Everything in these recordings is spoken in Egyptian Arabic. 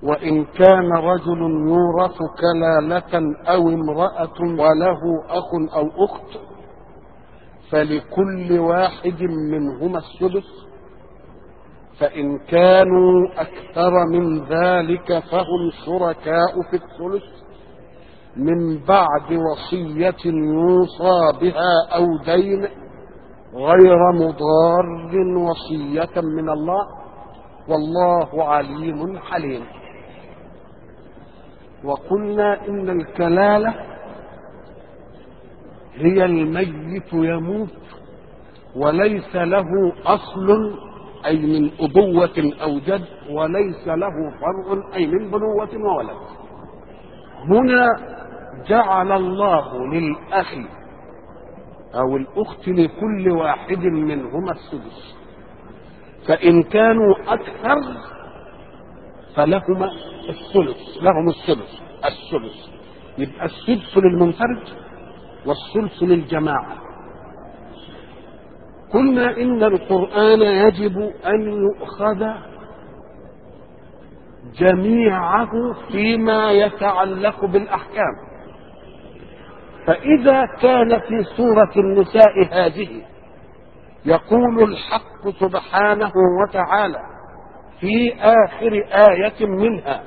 وإن كان رجل يورث كلالة أو امرأة وله أخ أو أخت فلكل واحد منهما السدس فإن كانوا أكثر من ذلك فهم شركاء في الثلث من بعد وصية يوصى بها أو دين غير مضار وصية من الله والله عليم حليم وقلنا إن الكلالة هي الميت يموت وليس له أصل أي من أبوة أو جد وليس له فرع أي من بنوة وولد هنا جعل الله للأخ أو الأخت لكل واحد منهما السدس فإن كانوا أكثر فلهما الثلث لهم الثلث الثلث يبقى السدس للمنفرد والثلث للجماعة قلنا إن القرآن يجب أن يؤخذ جميعه فيما يتعلق بالأحكام فإذا كان في سورة النساء هذه يقول الحق سبحانه وتعالى في آخر آية منها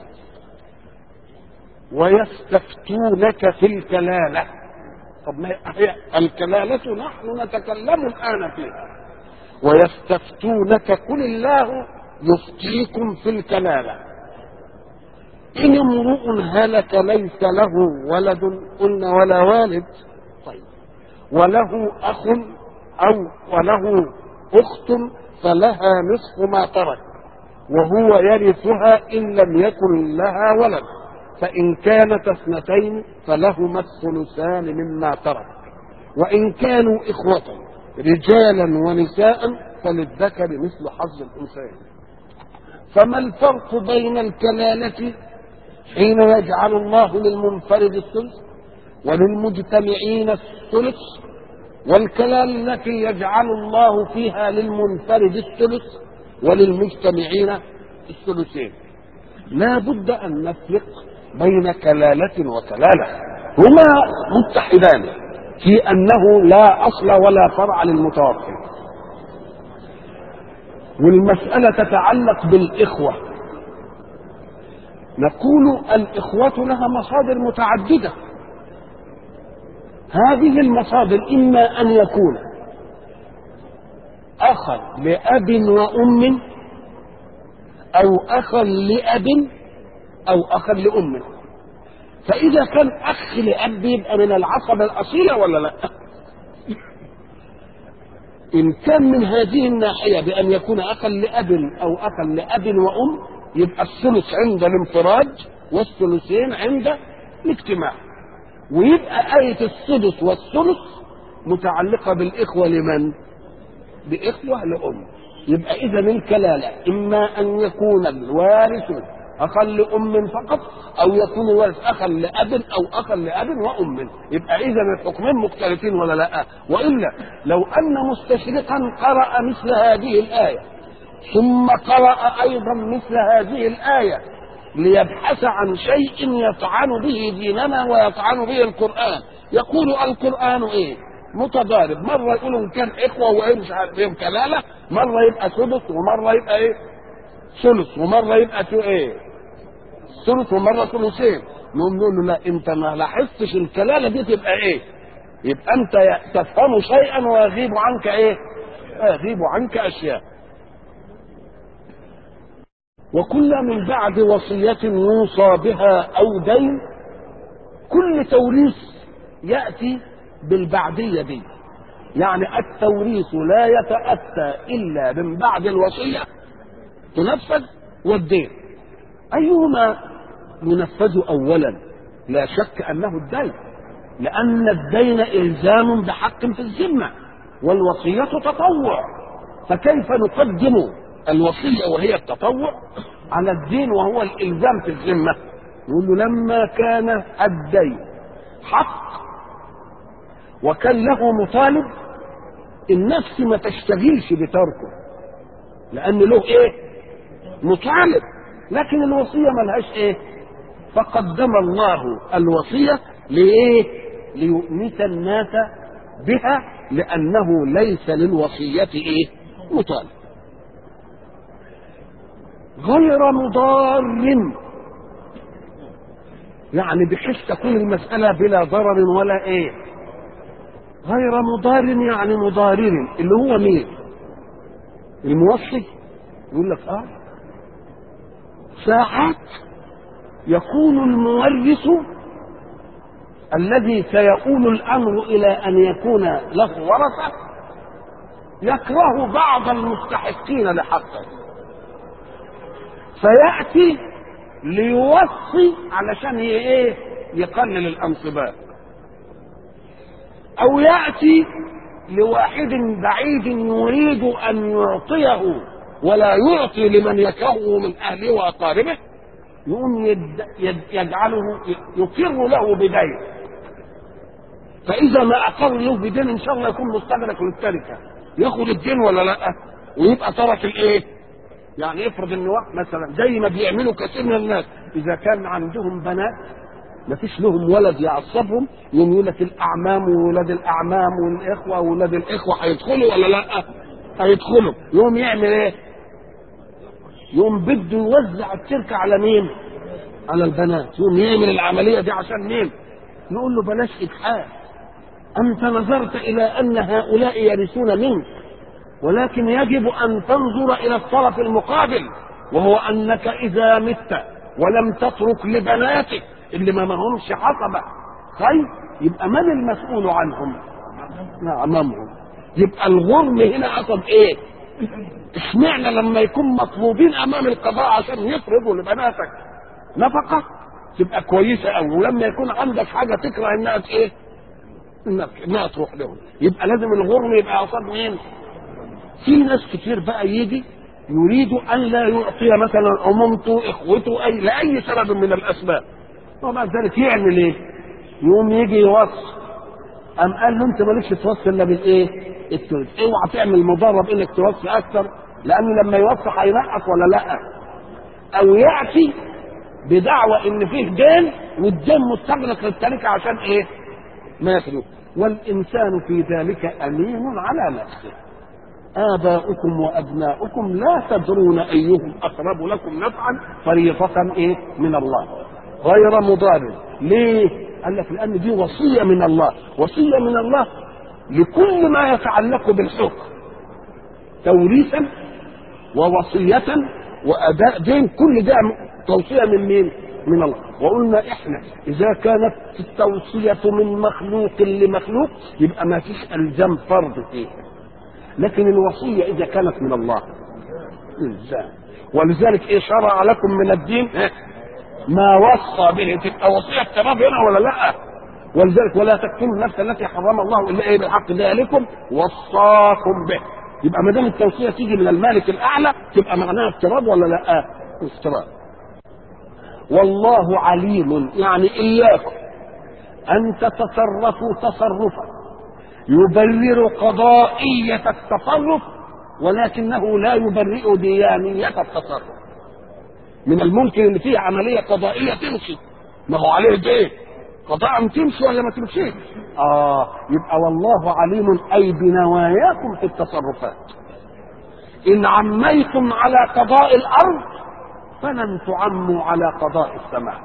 ويستفتونك في الكلالة طب ما هي الكلالة نحن نتكلم الآن فيها ويستفتونك قل الله يفتيكم في الكلالة إن امرؤ هلك ليس له ولد قلنا ولا والد طيب وله أخ أو وله أخت فلها نصف ما ترك وهو يرثها إن لم يكن لها ولد فإن كانت اثنتين فلهما الثلثان مما ترك وإن كانوا إخوة رجالا ونساء فللذكر مثل حظ الأنثيين فما الفرق بين الكلالة حين يجعل الله للمنفرد الثلث وللمجتمعين الثلث والكلالة التي يجعل الله فيها للمنفرد الثلث وللمجتمعين الثلثين لا بد أن نفرق بين كلالة وكلالة هما متحدان في أنه لا أصل ولا فرع للمتوفي والمسألة تتعلق بالإخوة نقول الإخوة لها مصادر متعددة هذه المصادر إما أن يكون أخا لأب وأم أو أخا لأب أو أخا لأم فإذا كان أخ لأب يبقى من العصبة الأصيلة ولا لا؟ إن كان من هذه الناحية بأن يكون أخا لأب أو أخا لأب وأم يبقى الثلث عند الانفراد والثلثين عند الاجتماع ويبقى آية السدس والثلث متعلقة بالإخوة لمن؟ بإخوة لأم يبقى إذا الكلالة إما أن يكون الوارث أخا لأم فقط أو يكون الوارث أخا لأب أو أخا لأب وأم يبقى إذا الحكمين مختلفين ولا لا وإلا لو أن مستشرقا قرأ مثل هذه الآية ثم قرأ أيضا مثل هذه الآية ليبحث عن شيء يطعن به ديننا ويطعن به القرآن يقول القرآن إيه متضارب مرة يقول إن كان إخوة وإيه مش عارف إيه كلالة مرة يبقى سدس ومرة يبقى إيه ثلث ومرة يبقى تو إيه ثلث ومرة ثلثين نقوم نقول له لا أنت ما لاحظتش الكلالة دي تبقى إيه يبقى أنت تفهم شيئا ويغيب عنك إيه يغيب عنك أشياء وكل من بعد وصية يوصى بها أو دين كل توريث يأتي بالبعدية دي يعني التوريث لا يتأتى إلا من بعد الوصية تنفذ والدين أيهما ينفذ أولا لا شك أنه الدين لأن الدين إلزام بحق في الذمة والوصية تطوع فكيف نقدم الوصية وهي التطوع على الدين وهو الإلزام في الذمة يقول له لما كان الدين حق وكان له مطالب النفس ما تشتغلش بتركه لأن له إيه؟ مطالب لكن الوصيه ملهاش ايه فقدم الله الوصيه لايه ليؤنس الناس بها لانه ليس للوصيه ايه مطالب غير مضار يعني بحيث تكون المسألة بلا ضرر ولا إيه غير مضار يعني مضارر اللي هو مين الموصي يقول لك اه ساعات يكون المورث الذي سيؤول الامر الى ان يكون له ورثه يكره بعض المستحقين لحقه فياتي ليوصي علشان هي ايه يقلل الانصباء او ياتي لواحد بعيد يريد ان يعطيه ولا يعطي لمن يكرهه من اهله واقاربه يقوم يد يد يجعله يقر له بدين فاذا ما اقر له بدين ان شاء الله يكون مستدرك للتركه ياخد الدين ولا لا ويبقى ترك الايه يعني افرض ان واحد مثلا زي ما بيعملوا كثير من الناس اذا كان عندهم بنات ما فيش لهم ولد يعصبهم يقوم يقول لك الاعمام وولاد الاعمام والاخوه وولاد الاخوه هيدخلوا ولا لا؟ هيدخلوا يقوم يعمل ايه؟ يقوم بده يوزع التركه على مين؟ على البنات يقوم يعمل العمليه دي عشان مين؟ نقول له بلاش اجحاف انت نظرت الى ان هؤلاء يرثون منك ولكن يجب ان تنظر الى الطرف المقابل وهو انك اذا مت ولم تترك لبناتك اللي ما معهمش حطبه خير يبقى من المسؤول عنهم؟ امامهم يبقى الغرم هنا قصد ايه؟ اشمعنى لما يكون مطلوبين امام القضاء عشان يفرضوا لبناتك نفقه تبقى كويسه قوي ولما يكون عندك حاجه تكره انها ايه؟ انها انها تروح لهم يبقى لازم الغرم يبقى قصاد مين؟ في ناس كتير بقى يجي يريد ان لا يعطي مثلا امومته اخوته اي لاي سبب من الاسباب ومع ذلك يعمل ايه؟ يقوم يجي يوصي قام قال له انت مالكش توصي الا بالايه؟ الثلث اوعى تعمل مضرب انك توصي اكثر لانه لما يوصي هينقص ولا لا؟ او ياتي بدعوى ان فيه دين والدين مستغرق للتركه عشان ايه؟ ما ياخده والانسان في ذلك امين على نفسه آباؤكم وأبناؤكم لا تدرون أيهم أقرب لكم نفعا فريضة إيه من الله غير مضار ليه؟ قال لك لأن دي وصية من الله وصية من الله لكل ما يتعلق بالحكم توريثا ووصية وأداء دين كل ده توصية من مين؟ من الله وقلنا احنا اذا كانت التوصية من مخلوق لمخلوق يبقى ما فيش الزام فرض فيها لكن الوصية إذا كانت من الله إزاي ولذلك إيه شرع لكم من الدين ما وصى به تبقى وصية تمام هنا ولا لا ولذلك ولا تقتلوا النفس التي حرم الله إلا إيه بالحق ذلكم وصاكم به يبقى ما دام التوصية تيجي من المالك الأعلى تبقى معناها افتراض ولا لا افتراض والله عليم يعني إياكم أن تتصرفوا تصرفا يبرر قضائية التصرف ولكنه لا يبرئ ديانية التصرف من الممكن ان فيه عملية قضائية تمشي ما هو عليه دين قضاء تمشي ولا ما تمشيش اه يبقى والله عليم اي بنواياكم في التصرفات ان عميتم على قضاء الارض فلن تعموا على قضاء السماء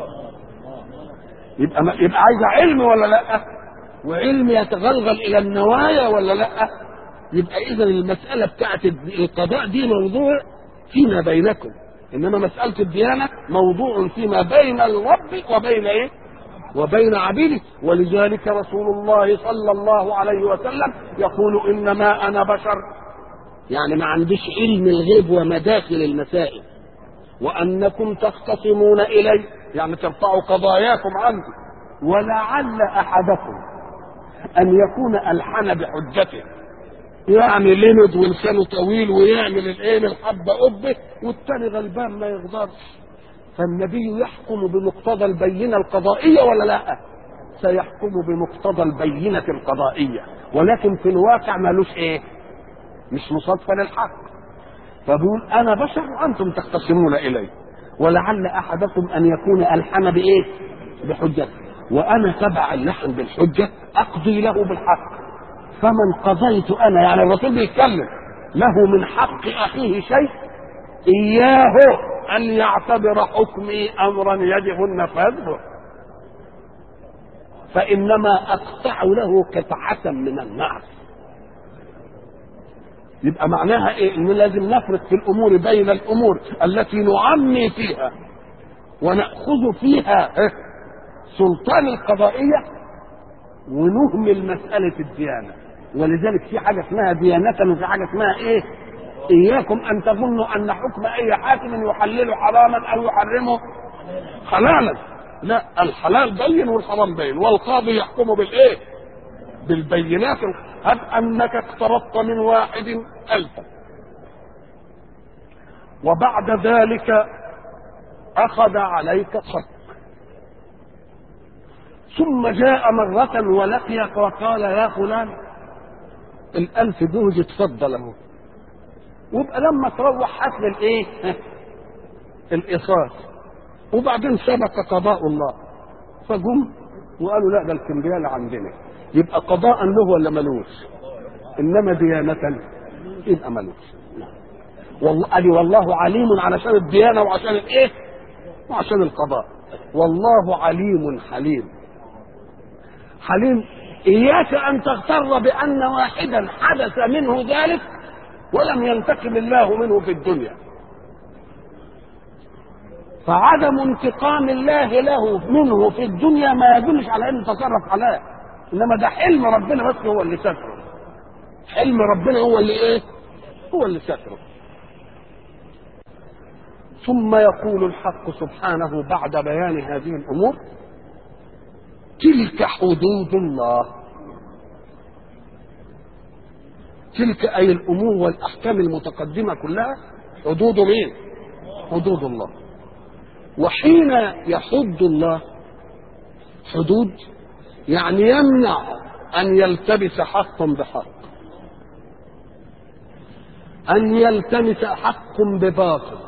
يبقى ما يبقى عايز علم ولا لا وعلم يتغلغل الى النوايا ولا لا يبقى اذا المساله بتاعت القضاء دي موضوع فيما بينكم انما مساله الديانه موضوع فيما بين الرب وبين ايه وبين عبيده ولذلك رسول الله صلى الله عليه وسلم يقول انما انا بشر يعني ما عنديش علم الغيب ومداخل المسائل وانكم تختصمون الي يعني ترفعوا قضاياكم عندي ولعل احدكم ان يكون الحن بحجته يعني لمد ولسانه طويل ويعمل الايه الحبه قبه والتاني غلبان ما يقدرش فالنبي يحكم بمقتضى البينه القضائيه ولا لا؟ سيحكم بمقتضى البينه القضائيه ولكن في الواقع مالوش ايه؟ مش مصادفه للحق فبيقول انا بشر وانتم تختصمون الي ولعل احدكم ان يكون الحن بايه بحجته وانا تبع اللحن بالحجه اقضي له بالحق فمن قضيت انا يعني الرسول بيتكلم له من حق اخيه شيء اياه ان يعتبر حكمي امرا يجب النفاذ فانما اقطع له قطعه من النار يبقى معناها ايه ان لازم نفرق في الامور بين الامور التي نعمي فيها وناخذ فيها سلطان القضائيه ونهمل مساله الديانه ولذلك في حاجه اسمها ديانه وفي حاجه اسمها ايه اياكم ان تظنوا ان حكم اي حاكم يحلل حراما او يحرمه حلالا لا الحلال بين والحرام بين والقاضي يحكم بالايه بالبينات هب انك اقترضت من واحد الفا وبعد ذلك اخذ عليك صك ثم جاء مرة ولقيك وقال يا فلان الألف جهد اتفضل اهو ويبقى لما تروح هات لي الايه؟ الإيصال وبعدين سبق قضاء الله فجم وقالوا لا ده الكمبيال عندنا يبقى قضاء له ولا ملوش انما ديانة يبقى ملوش والله قال والله عليم علشان الديانة وعشان الايه وعشان القضاء والله عليم حليم حليم إياك أن تغتر بأن واحدا حدث منه ذلك ولم ينتقم الله منه في الدنيا فعدم انتقام الله له منه في الدنيا ما يدلش على انه تصرف عليه انما ده حلم ربنا بس هو اللي ستره حلم ربنا هو اللي ايه هو اللي ستره ثم يقول الحق سبحانه بعد بيان هذه الامور تلك حدود الله تلك اي الامور والاحكام المتقدمه كلها حدود مين حدود الله وحين يحد الله حدود يعني يمنع ان يلتبس حق بحق ان يلتمس حق بباطل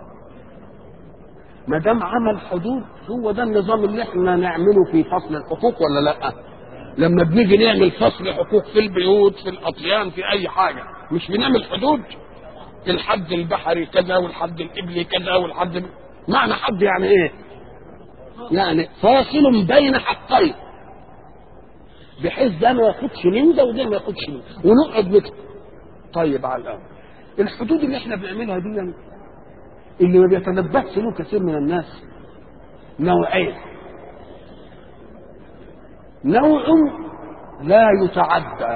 ما دام عمل حدود هو ده النظام اللي احنا نعمله في فصل الحقوق ولا لا لما بنيجي نعمل فصل حقوق في البيوت في الاطيان في اي حاجه مش بنعمل حدود الحد البحري كذا والحد الابلي كذا والحد معنى حد يعني ايه يعني فاصل بين حقين بحيث ده ما ياخدش من ده وده ما ياخدش من ده ونقعد نكتب طيب على الأول الحدود اللي احنا بنعملها دي اللي ما بيتنبهش له كثير من الناس نوعين نوع لا يتعدى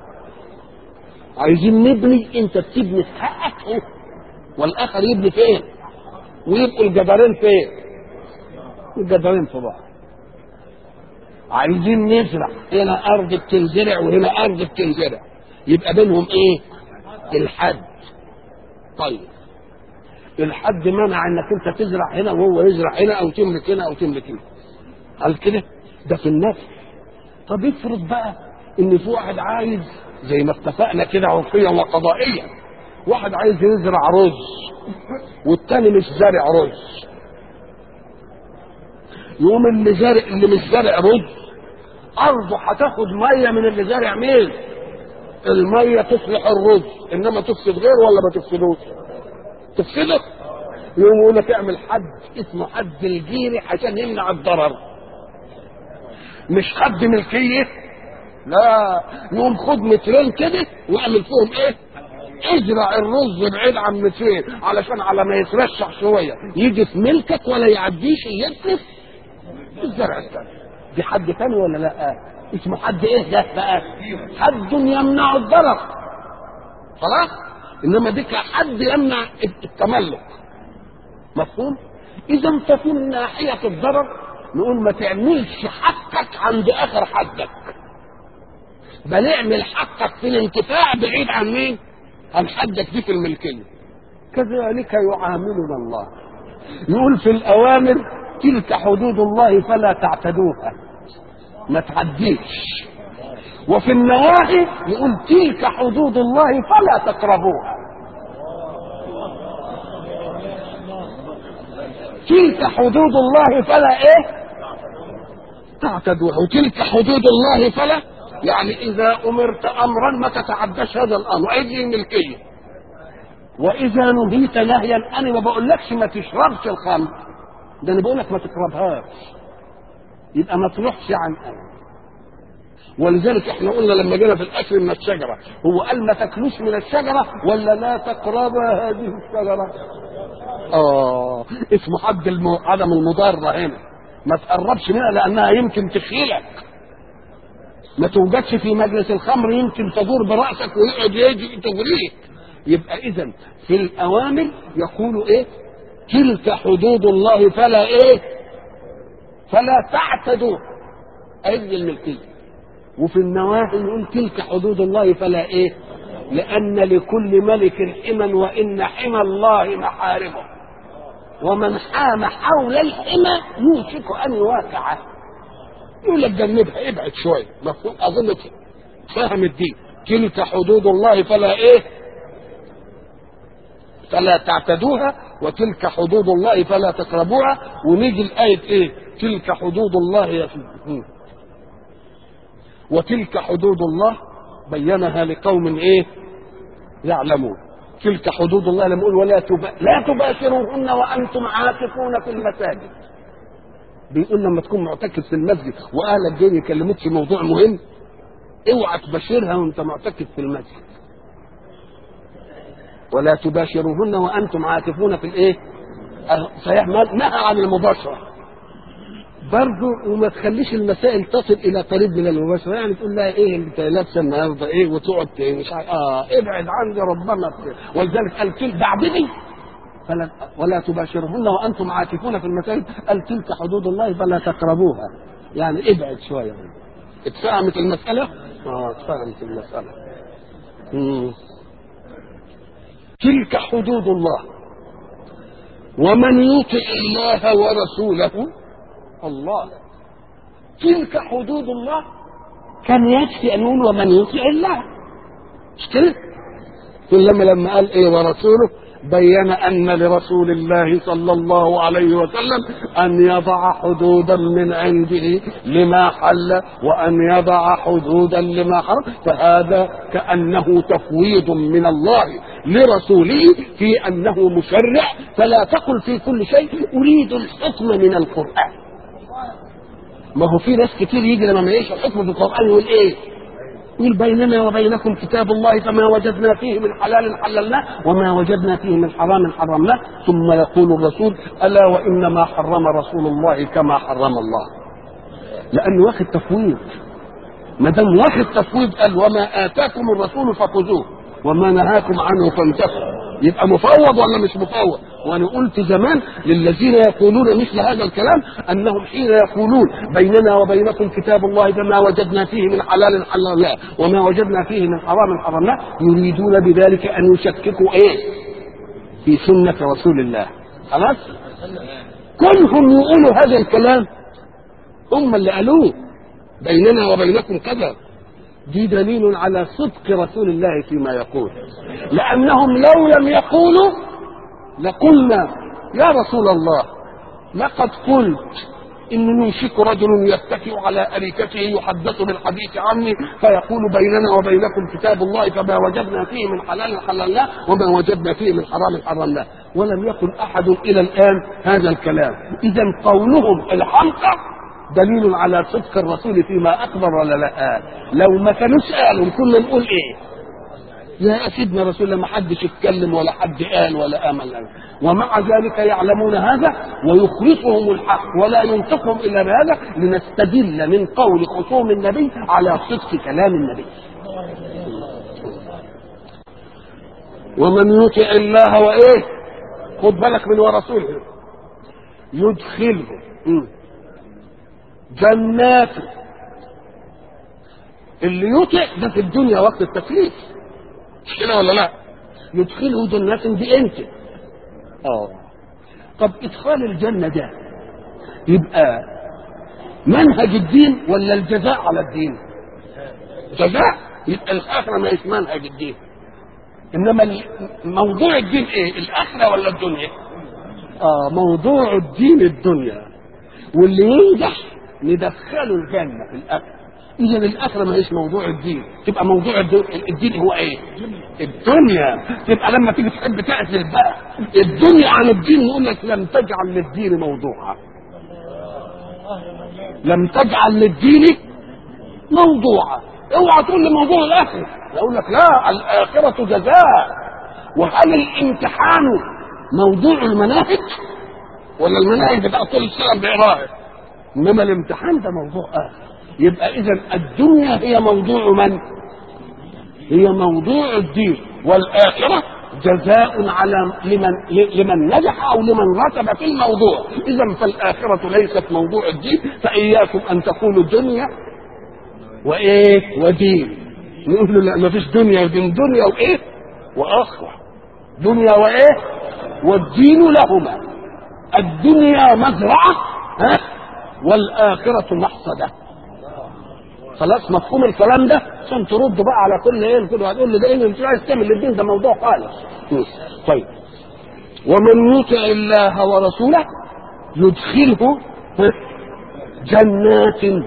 عايزين نبني انت بتبني في حقك ايه والاخر يبني فين ويبقوا الجدارين فين الجدارين في بعض عايزين نزرع هنا ارض بتنزرع وهنا ارض بتنزرع يبقى بينهم ايه الحد طيب الحد منع انك انت تزرع هنا وهو يزرع هنا او تملك هنا او تملك هنا قال كده ده في النفس طب افرض بقى ان في واحد عايز زي ما اتفقنا كده عرفيا وقضائيا واحد عايز يزرع رز والتاني مش زارع رز يقوم اللي زارع اللي مش زارع رز ارضه هتاخد ميه من اللي زارع مين الميه تصلح الرز انما تفسد غيره ولا ما تفسدوش تفسده يقوم يقول لك اعمل حد اسمه حد الجيري عشان يمنع الضرر مش حد ملكيه لا يقوم خد مترين كده واعمل فيهم ايه ازرع الرز بعيد عن مترين علشان على ما يترشح شويه يجي في ملكك ولا يعديش يكلف الزرع الثاني دي حد ثاني ولا لا اسمه حد ايه ده بقى حد يمنع الضرر خلاص انما دي حد يمنع التملك مفهوم اذا ففي ناحيه الضرر نقول ما تعملش حقك عند اخر حدك بل اعمل حقك في الانتفاع بعيد عن مين عن حدك دي في الملكيه كذلك يعاملنا الله يقول في الاوامر تلك حدود الله فلا تعتدوها ما تعديش وفي النواهي يقول تلك حدود الله فلا تقربوها تلك حدود الله فلا ايه تعتدوها وتلك حدود الله فلا يعني اذا امرت امرا ما تتعداش هذا الامر اي الملكيه واذا نهيت نهيا انا ما بقولكش ما تشربش الخمر ده انا بقول لك ما تقربهاش يبقى ما تروحش عن امر ولذلك احنا قلنا لما جينا في الاكل من الشجره هو قال ما تاكلوش من الشجره ولا لا تقربا هذه الشجره اه اسمه حد الم... عدم المضاره هنا ما تقربش منها لانها يمكن تخيلك ما توجدش في مجلس الخمر يمكن تدور براسك ويقعد يجي تغريك يبقى اذا في الاوامر يقول ايه تلك حدود الله فلا ايه فلا تعتدوا اي الملكيه وفي النواهي يقول تلك حدود الله فلا ايه لان لكل ملك حما وان حمى الله محارمه ومن حام حول الحمى يوشك ان يواقعه يقول لك جنبها ابعد شويه مفهوم اظن فاهم الدين تلك حدود الله فلا ايه فلا تعتدوها وتلك حدود الله فلا تقربوها ونيجي الآية ايه تلك حدود الله يا فيه. وتلك حدود الله بينها لقوم ايه يعلمون تلك حدود الله لما يقول ولا تبا... لا تباشروهن وانتم عاكفون في المساجد بيقول لما تكون معتكف في المسجد واهلك جايين يكلموك في موضوع مهم اوعى تباشرها وانت معتكف في المسجد ولا تباشروهن وانتم عاكفون في الايه صحيح نهى عن المباشره برضه وما تخليش المسائل تصل الى قريب من المباشره يعني تقول لها ايه انت لابسه النهارده ايه وتقعد مش عارف اه ابعد عني ربما ولذلك قال تلك بعدني فلا ولا تباشرهن وانتم عاكفون في المساجد قال تلك حدود الله فلا تقربوها يعني ابعد شويه اتفهمت المساله؟ اه اتفهمت المساله مم. تلك حدود الله ومن يطع الله ورسوله الله تلك حدود الله كان يكفي ان يقول ومن يطع الله مش كده؟ كلما لما قال ايه ورسوله بين ان لرسول الله صلى الله عليه وسلم ان يضع حدودا من عنده لما حل وان يضع حدودا لما حرم فهذا كانه تفويض من الله لرسوله في انه مشرع فلا تقل في كل شيء اريد الحكم من القران ما هو في ناس كتير يجي لما ما يعيش الحكم في القران يقول ايه يقول بيننا وبينكم كتاب الله فما وجدنا فيه من حلال حللناه وما وجدنا فيه من حرام حرمناه ثم يقول الرسول الا وانما حرم رسول الله كما حرم الله لانه واخد تفويض ما دام واخد تفويض قال وما اتاكم الرسول فخذوه وما نهاكم عنه فانتهوا يبقى مفوض ولا مش مفوض وانا قلت زمان للذين يقولون مثل هذا الكلام انهم حين يقولون بيننا وبينكم كتاب الله فما وجدنا فيه من حلال حللناه وما وجدنا فيه من حرام حرمناه يريدون بذلك ان يشككوا ايه في سنة رسول الله خلاص كلهم يقولوا هذا الكلام هم اللي قالوه بيننا وبينكم كذا دي دليل على صدق رسول الله فيما يقول لأنهم لو لم يقولوا لقلنا يا رسول الله لقد قلت إن يوشك رجل يتكئ على أريكته يحدث بالحديث عني فيقول بيننا وبينكم كتاب الله فما وجدنا فيه من حلال حللناه وما وجدنا فيه من حرام حرمناه ولم يقل أحد إلى الآن هذا الكلام إذا قولهم الحمقى دليل على صدق الرسول فيما اخبر ولا لا لو ما كانوش قالوا كنا نقول ايه يا سيدنا رسول الله ما حدش اتكلم ولا حد قال ولا امل ومع ذلك يعلمون هذا ويخلصهم الحق ولا ينطقهم الا بهذا لنستدل من قول خصوم النبي على صدق كلام النبي ومن يطع الله وايه خد بالك من ورسوله يدخله م. جنات اللي يطع ده في الدنيا وقت التكليف مش كده ولا لا يدخله جنات دي انت اه طب ادخال الجنة ده يبقى منهج الدين ولا الجزاء على الدين جزاء يبقى الآخرة ما اسمها منهج الدين إنما موضوع الدين إيه الآخرة ولا الدنيا اه موضوع الدين الدنيا واللي ينجح ندخله الجنه في الاخره اذا الاخره ما هيش موضوع الدين تبقى موضوع الدين, الدين هو ايه الدنيا تبقى لما تيجي تحب تعزل بقى الدنيا عن الدين يقول لك لم تجعل للدين موضوعا لم تجعل للدين موضوعا اوعى تقول لي موضوع الاخره يقول لك لا الاخره جزاء وهل الامتحان موضوع المناهج ولا المناهج بتاع طول السنه بيقراها انما الامتحان ده موضوع اخر يبقى اذا الدنيا هي موضوع من هي موضوع الدين والاخره جزاء على لمن لمن نجح او لمن رتب في الموضوع اذا فالاخره ليست موضوع الدين فاياكم ان تقولوا دنيا وايه ودين نقول له لا ما فيش دنيا ودين دنيا وايه واخره دنيا وايه والدين لهما الدنيا مزرعه ها والاخره محصده خلاص مفهوم الكلام ده عشان ترد بقى على كل ايه كل واحد يقول لي ده ايه مش عايز تعمل الدين ده موضوع خالص طيب ومن يطع الله ورسوله يدخله جنات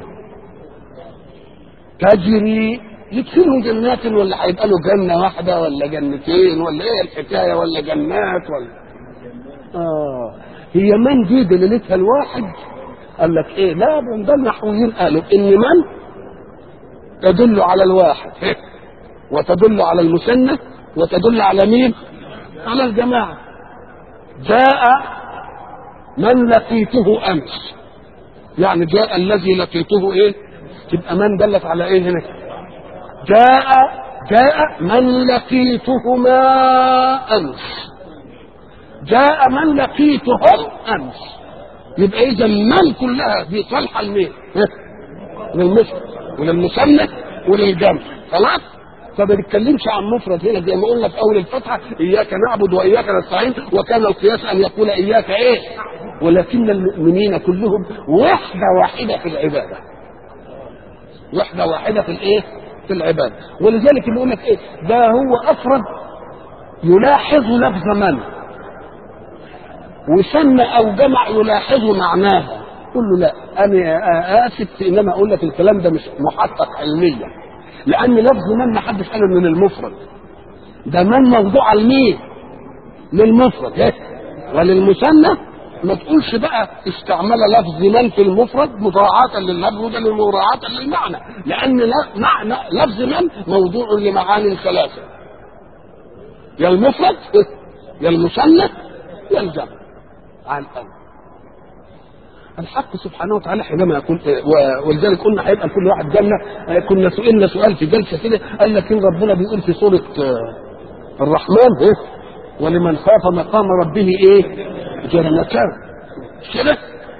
تجري يدخله جنات ولا هيبقى له جنه واحده ولا جنتين ولا ايه الحكايه ولا جنات ولا اه هي من دي دليلتها الواحد قال لك ايه لا ده النحويين قالوا ان من تدل على الواحد وتدل على المثنى وتدل على مين على الجماعة جاء من لقيته أمس يعني جاء الذي لقيته إيه تبقى من دلت على إيه هنا جاء جاء من لقيتهما أمس جاء من لقيتهم أمس يبقى إذا من كلها دي صالحة لمين؟ للمثل وللمثنى وللجمع خلاص فما بيتكلمش عن مفرد هنا زي ما قلنا في اول الفتحه اياك نعبد واياك نستعين وكان القياس ان يقول اياك ايه ولكن المؤمنين كلهم وحده واحده في العباده وحده واحده في الايه في العباده ولذلك اللي يقول لك ايه ده هو افرد يلاحظ لفظ من وسمى او جمع يلاحظ معناها قل له لا انا اسف في ان انا اقول لك الكلام ده مش محقق علميا لان لفظ من ما حدش قاله من المفرد ده من موضوع لمين للمفرد إيه؟ وللمثنى ما تقولش بقى استعمل لفظ من في المفرد مراعاة لللفظ وده مراعاة للمعنى لأن معنى لفظ من موضوع لمعاني ثلاثة يا المفرد يا المثنى يا الجمع على الأول الحق سبحانه وتعالى حينما يقول ولذلك قلنا هيبقى كل واحد جنه كنا سئلنا سؤال في جلسه كده قال لك ان ربنا بيقول في سوره الرحمن ايه ولمن خاف مقام ربه ايه جنتان كده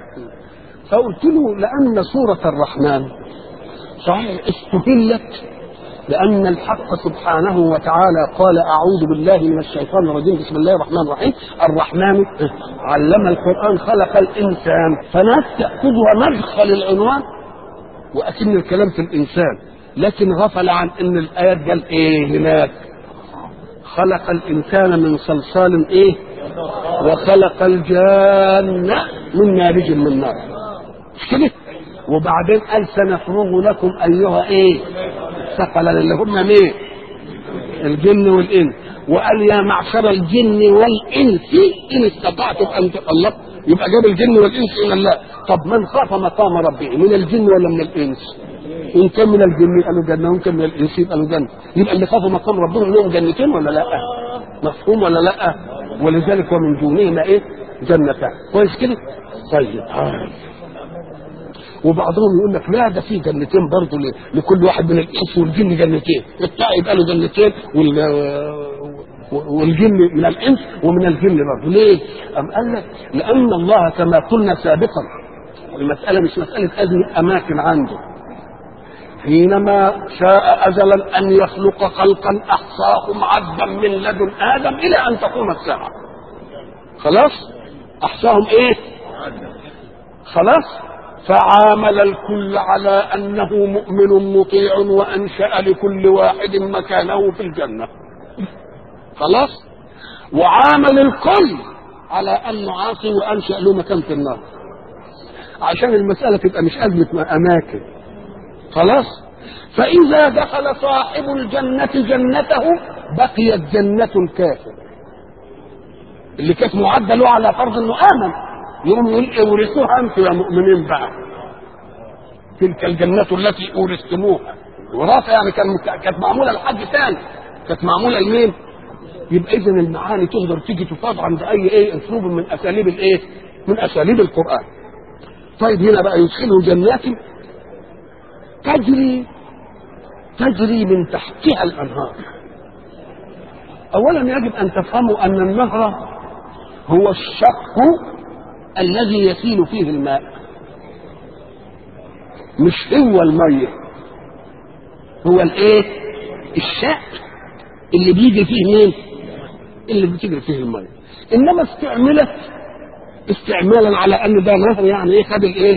فقلت له لان سوره الرحمن صحيح استهلت لأن الحق سبحانه وتعالى قال أعوذ بالله من الشيطان الرجيم بسم الله الرحمن الرحيم الرحمن علم القرآن خلق الإنسان فناس تأخذها مدخل العنوان وأكن الكلام في الإنسان لكن غفل عن أن الآيات قال إيه هناك خلق الإنسان من صلصال إيه وخلق الجان من مارج من نار مش كده وبعدين قال سنفرغ لكم أيها إيه ثقلا اللي هم مين الجن والانس وقال يا معشر الجن والانس ان استطعتم ان الله يبقى جاب الجن والانس الى الله طب من خاف مقام ربه من الجن ولا من الانس ان كان من الجن قالوا جنه وان كان من الانس قالوا جنه يبقى اللي خافوا مقام ربهم لهم جنتين ولا لا مفهوم ولا لا ولذلك ومن دونهما ايه جنتان كويس كده طيب آه. وبعضهم يقول لك لا ده في جنتين برضه لكل واحد من الانس والجن جنتين الطاء يبقى له جنتين وال والجن من الانس ومن الجن برضه ليه؟ أم قال لك لان الله كما قلنا سابقا المساله مش مساله ازمه اماكن عنده حينما شاء ازلا ان يخلق خلقا احصاهم عدا من لدن ادم الى ان تقوم الساعه خلاص احصاهم ايه خلاص فعامل الكل على انه مؤمن مطيع وانشا لكل واحد مكانه في الجنه خلاص وعامل الكل على ان نعاصي وانشا له مكان في النار عشان المساله تبقى مش ازمه اماكن خلاص فاذا دخل صاحب الجنه جنته بقيت جنه الكافر اللي كانت معده له على فرض انه امن يقوم يقول اورثوها انتم يا مؤمنين بقى تلك الجنة التي أورثتموها وراثة يعني كان كانت معمولة لحد ثاني كانت معمولة لمين؟ يبقى إذا المعاني تقدر تيجي تفاض عند أي إيه أسلوب من أساليب الإيه؟ من أساليب القرآن. طيب هنا بقى يدخله جنات تجري تجري من تحتها الأنهار. أولا يجب أن تفهموا أن النهر هو الشق الذي يسيل فيه الماء مش هو الميه هو الايه الشق اللي بيجي فيه مين اللي بتجري فيه الميه انما استعملت استعمالا على ان ده نهر يعني ايه خد الايه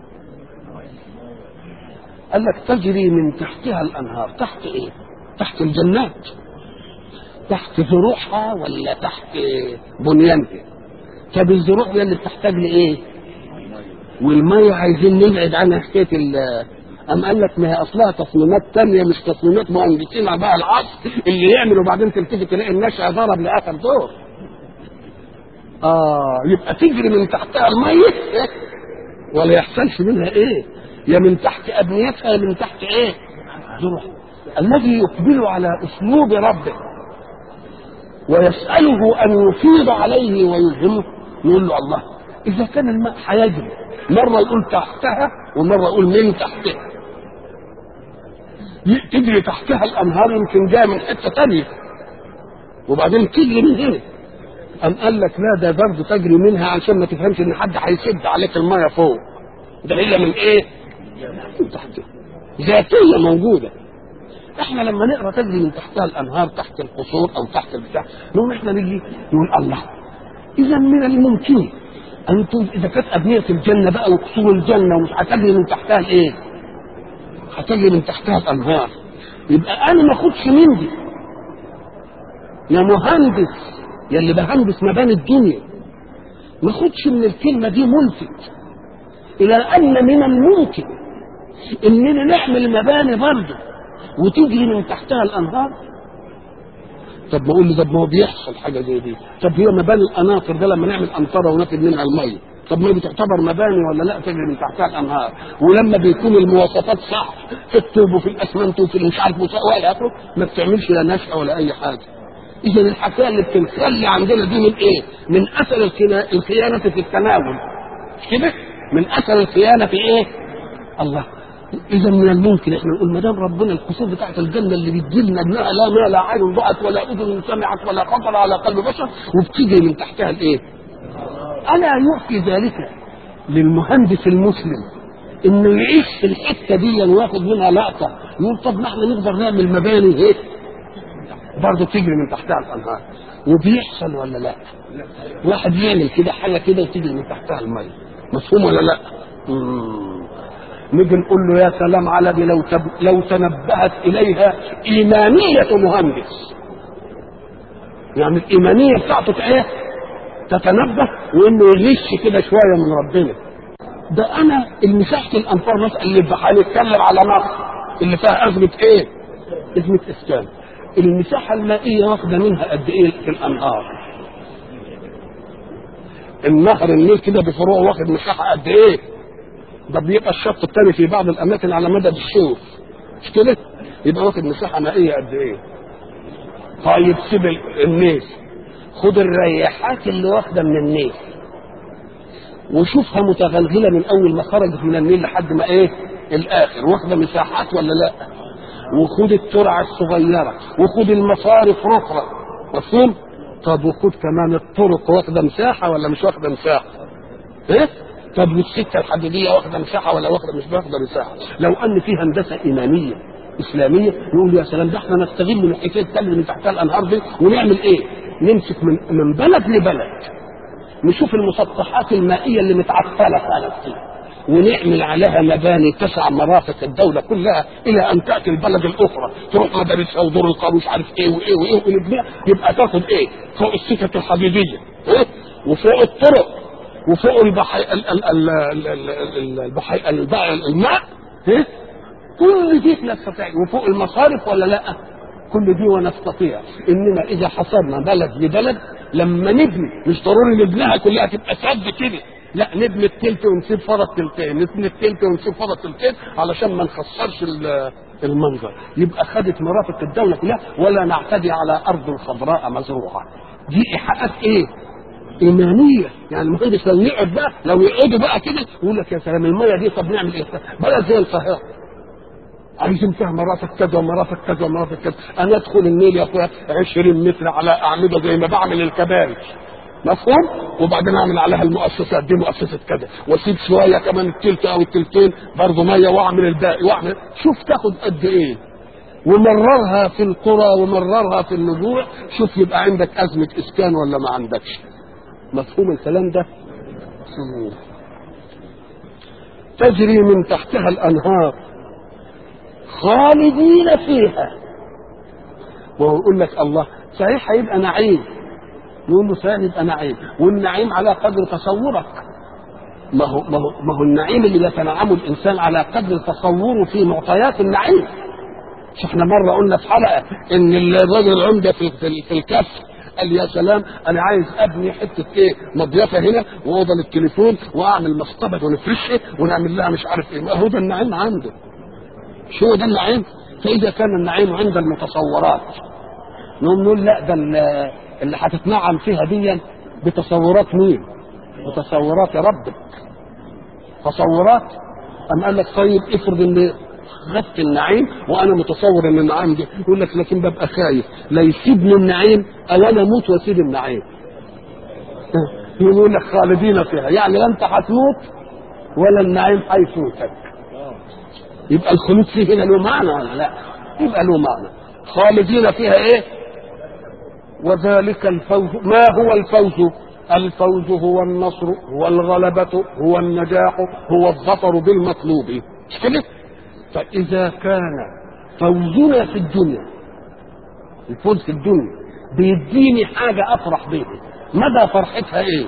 قال لك تجري من تحتها الانهار تحت ايه تحت الجنات تحت ذروعها ولا تحت بنيانها طب الزروع هي اللي بتحتاج لايه والميه عايزين نبعد عنها حكايه ال أم قال لك ما هي أصلها تصميمات تانية مش تصميمات مهندسين بقى العصر اللي يعمل وبعدين تلتفت تلاقي النشأة ضرب لآخر دور. آه يبقى تجري من تحتها المية ولا يحصلش منها إيه؟ يا من تحت أبنيتها يا من تحت إيه؟ ذروع. الذي يقبل على أسلوب ربه ويسأله أن يفيض عليه ويلهمه يقول له الله إذا كان الماء هيجري مرة يقول تحتها ومرة يقول من تحتها تجري تحتها الأنهار يمكن جاية من حتة تانية وبعدين تجري من هنا أم قال لك لا ده برضه تجري منها عشان ما تفهمش إن حد هيسد عليك المية فوق ده هي من إيه؟ من تحتها ذاتية موجودة احنا لما نقرا تجري من تحتها الانهار تحت القصور او تحت البتاع نقوم احنا نيجي نقول الله اذا من الممكن ان اذا كانت ابنيه الجنه بقى وقصور الجنه ومش هتجري من تحتها الايه؟ هتجري من تحتها الانهار يبقى انا ما اخدش من دي يا مهندس يا اللي بهندس مباني الدنيا ما اخدش من الكلمه دي ملفت الى ان من الممكن اننا نعمل مباني برضه وتجري من تحتها الانهار طب ما اقول لي طب ما هو بيحصل حاجه زي دي طب هي مباني القناطر ده لما نعمل قنطره وناخد منها الميه طب ما بتعتبر مباني ولا لا تجري من تحتها الانهار ولما بيكون المواصفات صح في الطوب وفي الاسمنت وفي مش عارف والى اخره ما بتعملش لا نشأة ولا اي حاجه اذا الحكايه اللي بتنخلي عندنا دي من ايه؟ من اثر الخيانه في التناول مش كده؟ من اثر الخيانه في ايه؟ الله اذا من الممكن احنا نقول ما دام ربنا القصور بتاعت الجنه اللي بيدي لنا انها لا ما لا عين رأت ولا اذن سمعت ولا خطر على قلب بشر وبتيجي من تحتها الايه؟ الا يعطي ذلك للمهندس المسلم انه يعيش في الحته دي وياخد منها لقطه يقول طب ما احنا نقدر نعمل مباني ايه؟ برضه تجري من تحتها الانهار وبيحصل ولا لا؟ واحد يعمل كده حاجه كده وتجري من تحتها الميه مفهوم ولا لا؟ مم. نيجي نقول له يا سلام على دي لو تب... لو تنبهت اليها ايمانيه مهندس يعني الايمانيه بتاعته ايه تتنبه وانه يغش كده شويه من ربنا ده انا المساحه الانفار مثلا اللي هنتكلم على مصر اللي فيها ازمه ايه؟ ازمه اسكان المساحه المائيه واخده منها قد ايه في الانهار؟ النهر النيل كده بفروعه واخد مساحه قد ايه؟ ده بيبقى الشط الثاني في بعض الاماكن على مدى الشوف مش كده؟ يبقى واخد مساحه مائيه قد ايه؟ طيب سيب النيل خد الرياحات اللي واخده من النيل وشوفها متغلغله من اول ما خرجت من النيل لحد ما ايه؟ الاخر واخده مساحات ولا لا؟ وخد الترعه الصغيره وخد المصارف رفرة مفهوم؟ طب وخد كمان الطرق واخده مساحه ولا مش واخده مساحه؟ ايه؟ طب والسكه الحديديه واخده مساحه ولا واخده مش واخده مساحه؟ لو ان في هندسه ايمانيه اسلاميه نقول يا سلام ده احنا نستغل من حكايه تل من تحتها الانهار دي ونعمل ايه؟ نمسك من من بلد لبلد نشوف المسطحات المائيه اللي متعفله خالص دي ونعمل عليها مباني تسع مرافق الدوله كلها الى ان تاتي البلد الاخرى تروح مدارسها ودور القار مش عارف ايه وايه وايه ونبنيها يبقى تاخد ايه؟ فوق السكك الحديديه إيه؟ وفوق الطرق وفوق البحي ال- ال- ال- ال- ال- ال- البحي الب- الماء ها؟ كل دي نستطيع وفوق المصارف ولا لا كل دي ونستطيع انما اذا حصرنا بلد ببلد لما نبني مش ضروري نبنيها كلها تبقى سد كده لا نبني التلت ونسيب فرط تلتين نبني التلت ونسيب فرط تلتين علشان ما نخسرش ال- المنظر يبقى خدت مرافق الدوله كلها ولا نعتدي على ارض خضراء مزروعه دي ايحاءات ايه ايمانيه يعني المهندس لو يقعد بقى لو يقعدوا بقى كده يقول لك يا سلام الميه دي طب نعمل ايه بلد زي القاهره عايزين فيها مرافق كذا ومرافق كذا ومرافق كذا انا ادخل النيل يا اخويا 20 متر على اعمده زي ما بعمل الكباري مفهوم وبعدين اعمل عليها المؤسسات دي مؤسسه كذا واسيب شويه كمان التلت او التلتين برضه ميه واعمل الباقي واعمل شوف تاخد قد ايه ومررها في القرى ومررها في النجوع شوف يبقى عندك ازمه اسكان ولا ما عندكش مفهوم الكلام ده تجري من تحتها الانهار خالدين فيها وهو يقول لك الله صحيح هيبقى نعيم يقول له صحيح يبقى نعيم والنعيم على قدر تصورك ما هو ما هو ما هو النعيم اللي يتنعمه الانسان على قدر تصوره في معطيات النعيم مش احنا مره قلنا في حلقه ان الراجل العمده في في, في الكف قال يا سلام انا عايز ابني حته ايه مضيفه هنا واوضه للتليفون واعمل مصطبه ونفرشه ونعمل لها مش عارف ايه ما هو ده النعيم عنده شو ده النعيم فاذا كان النعيم عند المتصورات نقوم نقول لا ده ال- اللي هتتنعم فيها دي بتصورات مين بتصورات ربك تصورات ام قال لك طيب افرض ان خدت النعيم وانا متصور ان النعيم دي يقول لك لكن ببقى خايف لا يسيبني النعيم او انا اموت واسيب النعيم يقول لك خالدين فيها يعني لا انت هتموت ولا النعيم هيفوتك يبقى الخلود فيه هنا له معنى ولا لا يبقى له معنى خالدين فيها ايه وذلك الفوز ما هو الفوز الفوز هو النصر هو الغلبة هو النجاح هو الظفر بالمطلوب مش كده فإذا كان فوزنا في الدنيا الفوز في الدنيا بيديني حاجة أفرح بيها مدى فرحتها إيه؟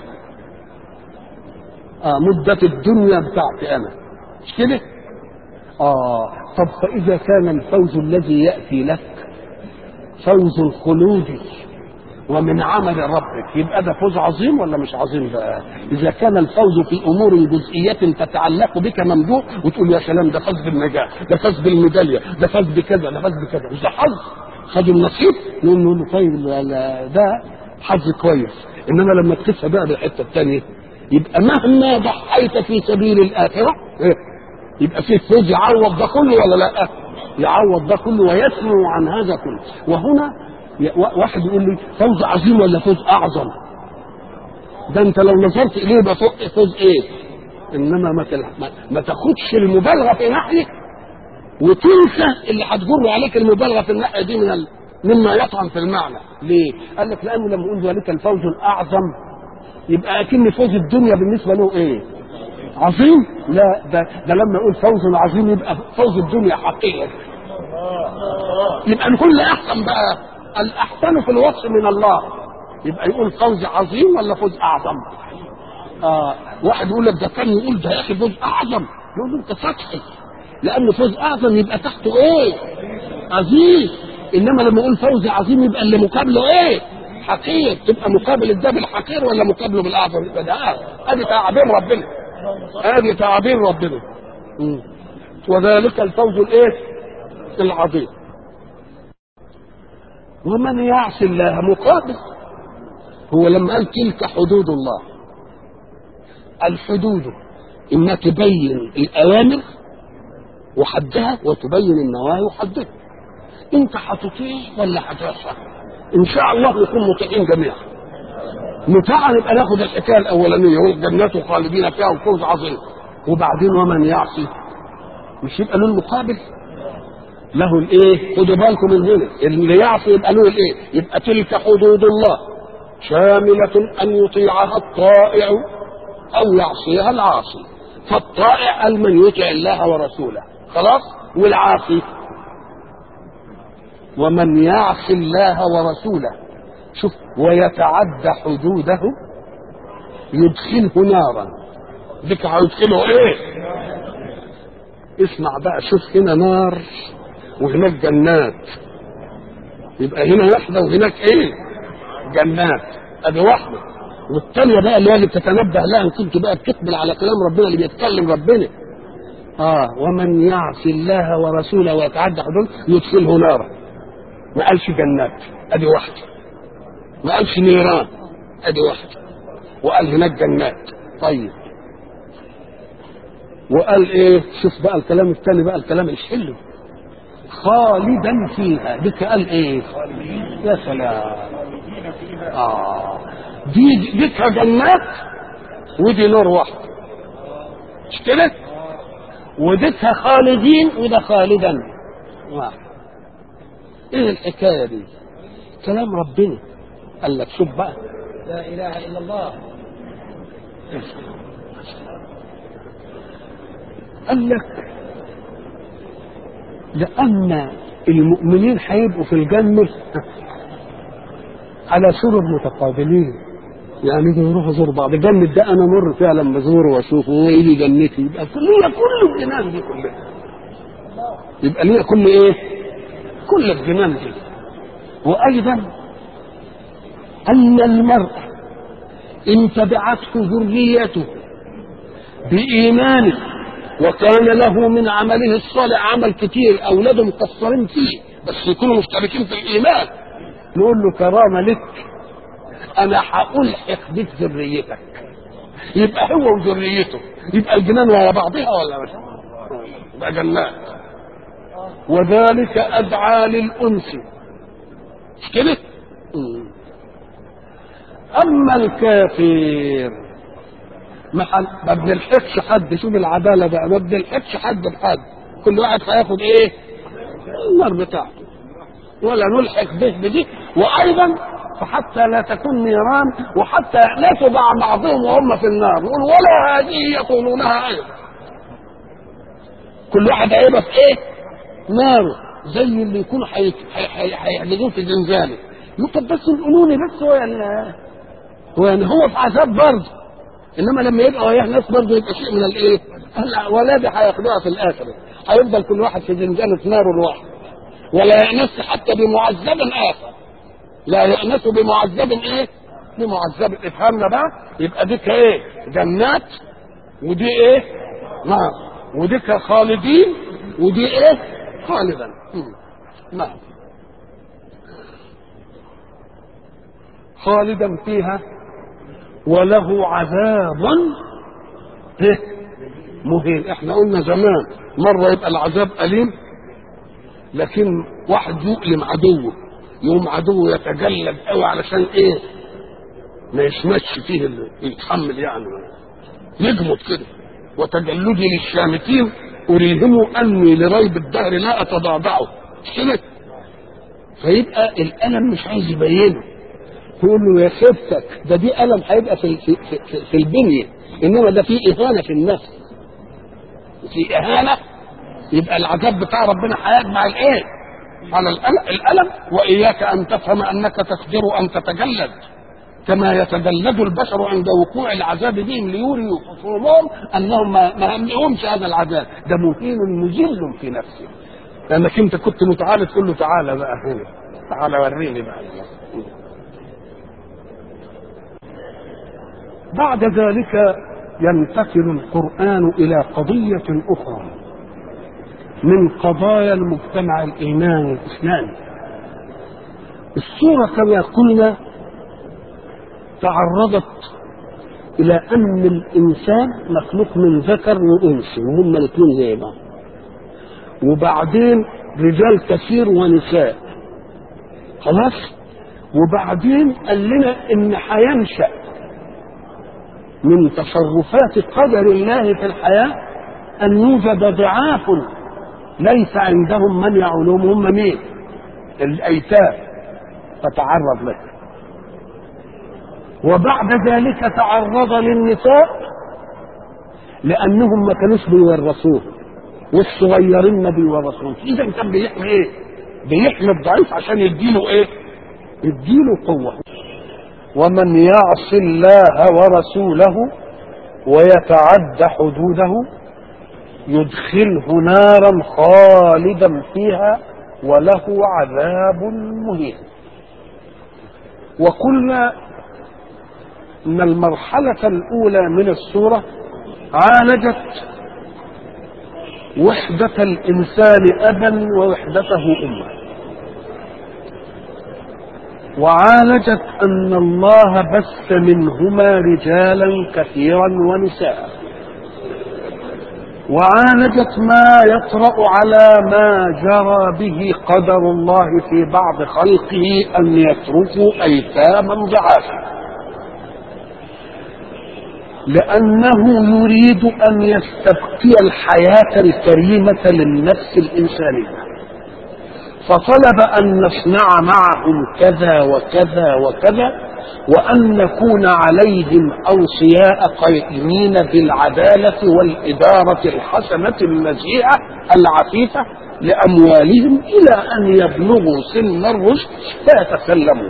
آه مدة الدنيا بتاعتي أنا مش كده؟ آه طب فإذا كان الفوز الذي يأتي لك فوز الخلود ومن عمل ربك يبقى ده فوز عظيم ولا مش عظيم بقى إذا كان الفوز في أمور جزئية تتعلق بك ممدوح وتقول يا سلام ده فاز بالنجاح ده فاز بالميدالية ده فاز بكذا ده فاز بكذا مش ده حظ خدوا النصيب نقول له طيب لا- لا، ده حظ كويس إنما لما تخف بقى بالحتة الثانية يبقى مهما ضحيت في سبيل الآخرة إيه؟ يبقى فيه فوز يعوض ده كله ولا لا يعوض ده كله ويسمو عن هذا كله وهنا ي- وا- واحد يقول لي فوز عظيم ولا فوز اعظم ده انت لو نظرت اليه يبقى فوق- فوز ايه انما ما, تل... ما, ما تاخدش المبالغه في ناحيه وتنسى اللي هتجر عليك المبالغه في الناحيه دي من ال... مما يطعن في المعنى ليه قال لك لانه لما يقول ذلك الفوز الاعظم يبقى اكن فوز الدنيا بالنسبه له ايه عظيم لا ده, ده لما يقول فوز عظيم يبقى فوز الدنيا حقيقي يبقى نقول احسن بقى الاحسن في الوصف من الله يبقى يقول فوز عظيم ولا فوز اعظم آه واحد يقول لك ده كان يقول ده يا اخي فوز اعظم يقول له انت سطحي لان فوز اعظم يبقى تحته ايه عظيم انما لما يقول فوز عظيم يبقى اللي مقابله ايه حقير تبقى مقابل ده بالحقير ولا مقابله بالاعظم يبقى ده ادي تعابير ربنا ادي تعابير ربنا مم. وذلك الفوز الايه العظيم ومن يعص الله مقابل هو لما قال تلك حدود الله الحدود اما تبين الاوامر وحدها وتبين النواهي وحدها انت هتطيع ولا هتعصى ان شاء الله نكون مطيعين جميعا مطاعا يبقى ناخد الحكايه الاولانيه والجنات خالدين فيها وفوز عظيم وبعدين ومن يعصي مش يبقى له المقابل له الايه خدوا بالكم من هنا اللي يعصي يبقى له الايه يبقى تلك حدود الله شاملة أن يطيعها الطائع أو يعصيها العاصي فالطائع قال من يطع الله ورسوله خلاص والعاصي ومن يعص الله ورسوله شوف ويتعدى حدوده يدخله نارا ذيك هيدخله ايه اسمع بقى شوف هنا نار وهناك جنات يبقى هنا واحده وهناك ايه جنات ادي واحده والثانيه بقى اللي يجب تتنبه لها ان كنت بقى بتقبل على كلام ربنا اللي بيتكلم ربنا اه ومن يعص الله ورسوله ويتعدى حدود يدخله نارا ما قالش جنات ادي واحده ما قالش نيران ادي واحده وقال هناك جنات طيب وقال ايه شوف بقى الكلام الثاني بقى الكلام الحلو خالدا فيها بك قال ايه يا سلام اه دي ديك جنات ودي نور واحد مش كده وديكها خالدين وده خالدا واحد ايه الحكايه دي كلام ربنا قال لك شوف بقى لا اله الا الله قال لك لأن المؤمنين هيبقوا في الجنة على سرر متقابلين يعني يجوا يروحوا يزوروا بعض الجنة ده أنا مر فيها لما أزوره وأشوفه وإيه لي جنتي يبقى ليا كل الجنان دي كلها يبقى ليا كل إيه؟ كل الجنان دي وأيضا أن المرء إن تبعته ذريته بإيمانه وكان له من عمله الصالح عمل كتير اولاده مقصرين فيه بس يكونوا مشتركين في الايمان نقول له كرامه لك انا هالحق بك ذريتك يبقى هو وذريته يبقى الجنان ورا بعضها ولا مش يبقى جنات وذلك ادعى للانس مش كده اما الكافر ما ما بنلحقش حد شوف العداله بقى ما بنلحقش حد بحد كل واحد هياخد ايه النار بتاعته ولا نلحق به بدي وايضا فحتى لا تكون نيران وحتى لا تبع بعضهم وهم في النار نقول ولا هذه يقولونها ايضا كل واحد هيبقى في ايه ناره زي اللي يكون هيحددوه في زنزانه يقول طب بس قولوا لي بس هو يعني هو يعني هو في عذاب برضه انما لما يبقى وياه ناس برضه يبقى شيء من الايه؟ ولاده هياخدوها في الاخره هيفضل كل واحد في زنزانه نار لوحده ولا يأنس حتى بمعذب اخر لا يأنس بمعذب ايه؟ بمعذب افهمنا بقى يبقى ديك ايه؟ جنات ودي ايه؟ نار وديك خالدين ودي ايه؟ خالدا نعم خالدا فيها وله عذاب ايه مهين احنا قلنا زمان مرة يبقى العذاب أليم لكن واحد يؤلم عدوه يوم عدوه يتجلد قوي علشان ايه ما يشمتش فيه اللي يتحمل يعني يجمد كده وتجلدي للشامتين أريهم أني لريب الدهر لا أتضاضعه كده فيبقى الألم مش عايز يبينه تقول له يا خفتك ده دي ألم هيبقى في, في, في, في البنية إنما ده في إهانة في النفس في إهانة يبقى العذاب بتاع ربنا هيجمع الإيه؟ على الألم, الألم وإياك أن تفهم أنك تقدر أن تتجلد كما يتجلد البشر عند وقوع العذاب بهم ليوريوا خصومهم انهم ما, ما همهمش هذا العذاب ده مهين مذل في نفسه لانك انت كنت متعالى تقول له تعالى بقى هنا تعالى وريني بقى بعد ذلك ينتقل القرآن إلى قضية أخرى من قضايا المجتمع الإيماني الإسلامي السورة كما قلنا تعرضت إلى أن الإنسان مخلوق من ذكر وأنثى وهما الاثنين زي بعض وبعدين رجال كثير ونساء خلاص وبعدين قال لنا إن هينشأ من تصرفات قدر الله في الحياة أن يوجد ضعاف ليس عندهم من يعولهم هم مين؟ الأيتام فتعرض له وبعد ذلك تعرض للنساء لأنهم ما كانوش بيورثوه والصغيرين ما بيورثوش إذا كان بيحمي إيه؟ بيحمي الضعيف عشان يديله إيه؟ يديله قوة ومن يعص الله ورسوله ويتعد حدوده يدخله نارا خالدا فيها وله عذاب مهين وقلنا ان المرحله الاولى من السوره عالجت وحده الانسان ابا ووحدته امه وعالجت ان الله بث منهما رجالا كثيرا ونساء وعالجت ما يطرا على ما جرى به قدر الله في بعض خلقه ان يتركوا ايتاما ضعافا لانه يريد ان يستبقي الحياه الكريمه للنفس الانسانيه فطلب ان نصنع معهم كذا وكذا وكذا وان نكون عليهم اوصياء قائمين بالعداله والاداره الحسنه النزيهه العفيفه لاموالهم الى ان يبلغوا سن الرشد فيتسلموا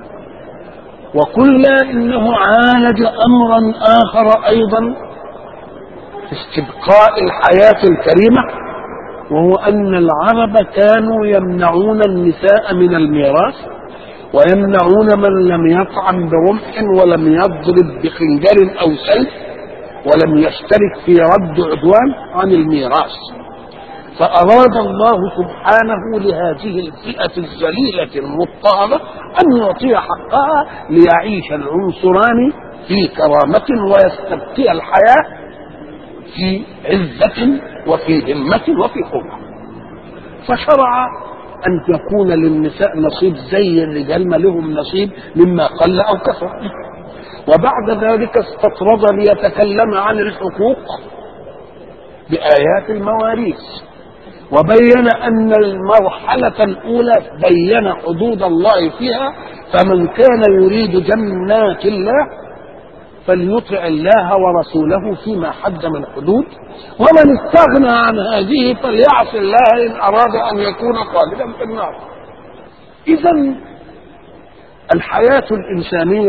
وقلنا انه عالج امرا اخر ايضا في استبقاء الحياه الكريمه وهو أن العرب كانوا يمنعون النساء من الميراث ويمنعون من لم يطعم برمح ولم يضرب بخنجر أو سيف ولم يشترك في رد عدوان عن الميراث فأراد الله سبحانه لهذه الفئة الذليلة المضطهدة أن يعطي حقها ليعيش العنصران في كرامة ويستبقي الحياة في عزة وفي همة وفي قوة فشرع أن يكون للنساء نصيب زي الرجال ما لهم نصيب مما قل أو كثر وبعد ذلك استطرد ليتكلم عن الحقوق بآيات المواريث وبين أن المرحلة الأولى بين حدود الله فيها فمن كان يريد جنات الله فليطع الله ورسوله فيما حد من حدود ومن استغنى عن هذه فليعص الله ان اراد ان يكون خالدا في النار اذا الحياه الانسانيه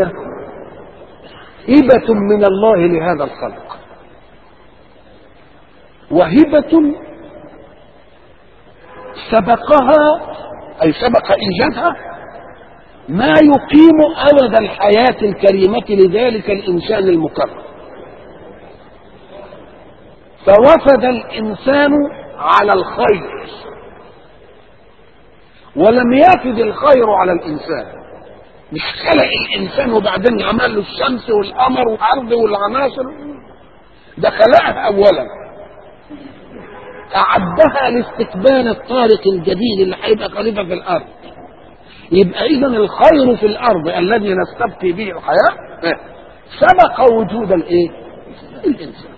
هبه من الله لهذا الخلق وهبه سبقها اي سبق ايجادها ما يقيم أبد الحياة الكريمة لذلك الإنسان المكرم فوفد الإنسان على الخير ولم يفد الخير على الإنسان مش خلق الإنسان وبعدين عمل له الشمس والقمر والأرض والعناصر ده خلقها أولا أعدها لاستقبال الطارق الجديد اللي هيبقى خليفة في الأرض يبقى اذا الخير في الارض الذي نستبقي به الحياه سبق وجود الايه؟ الانسان.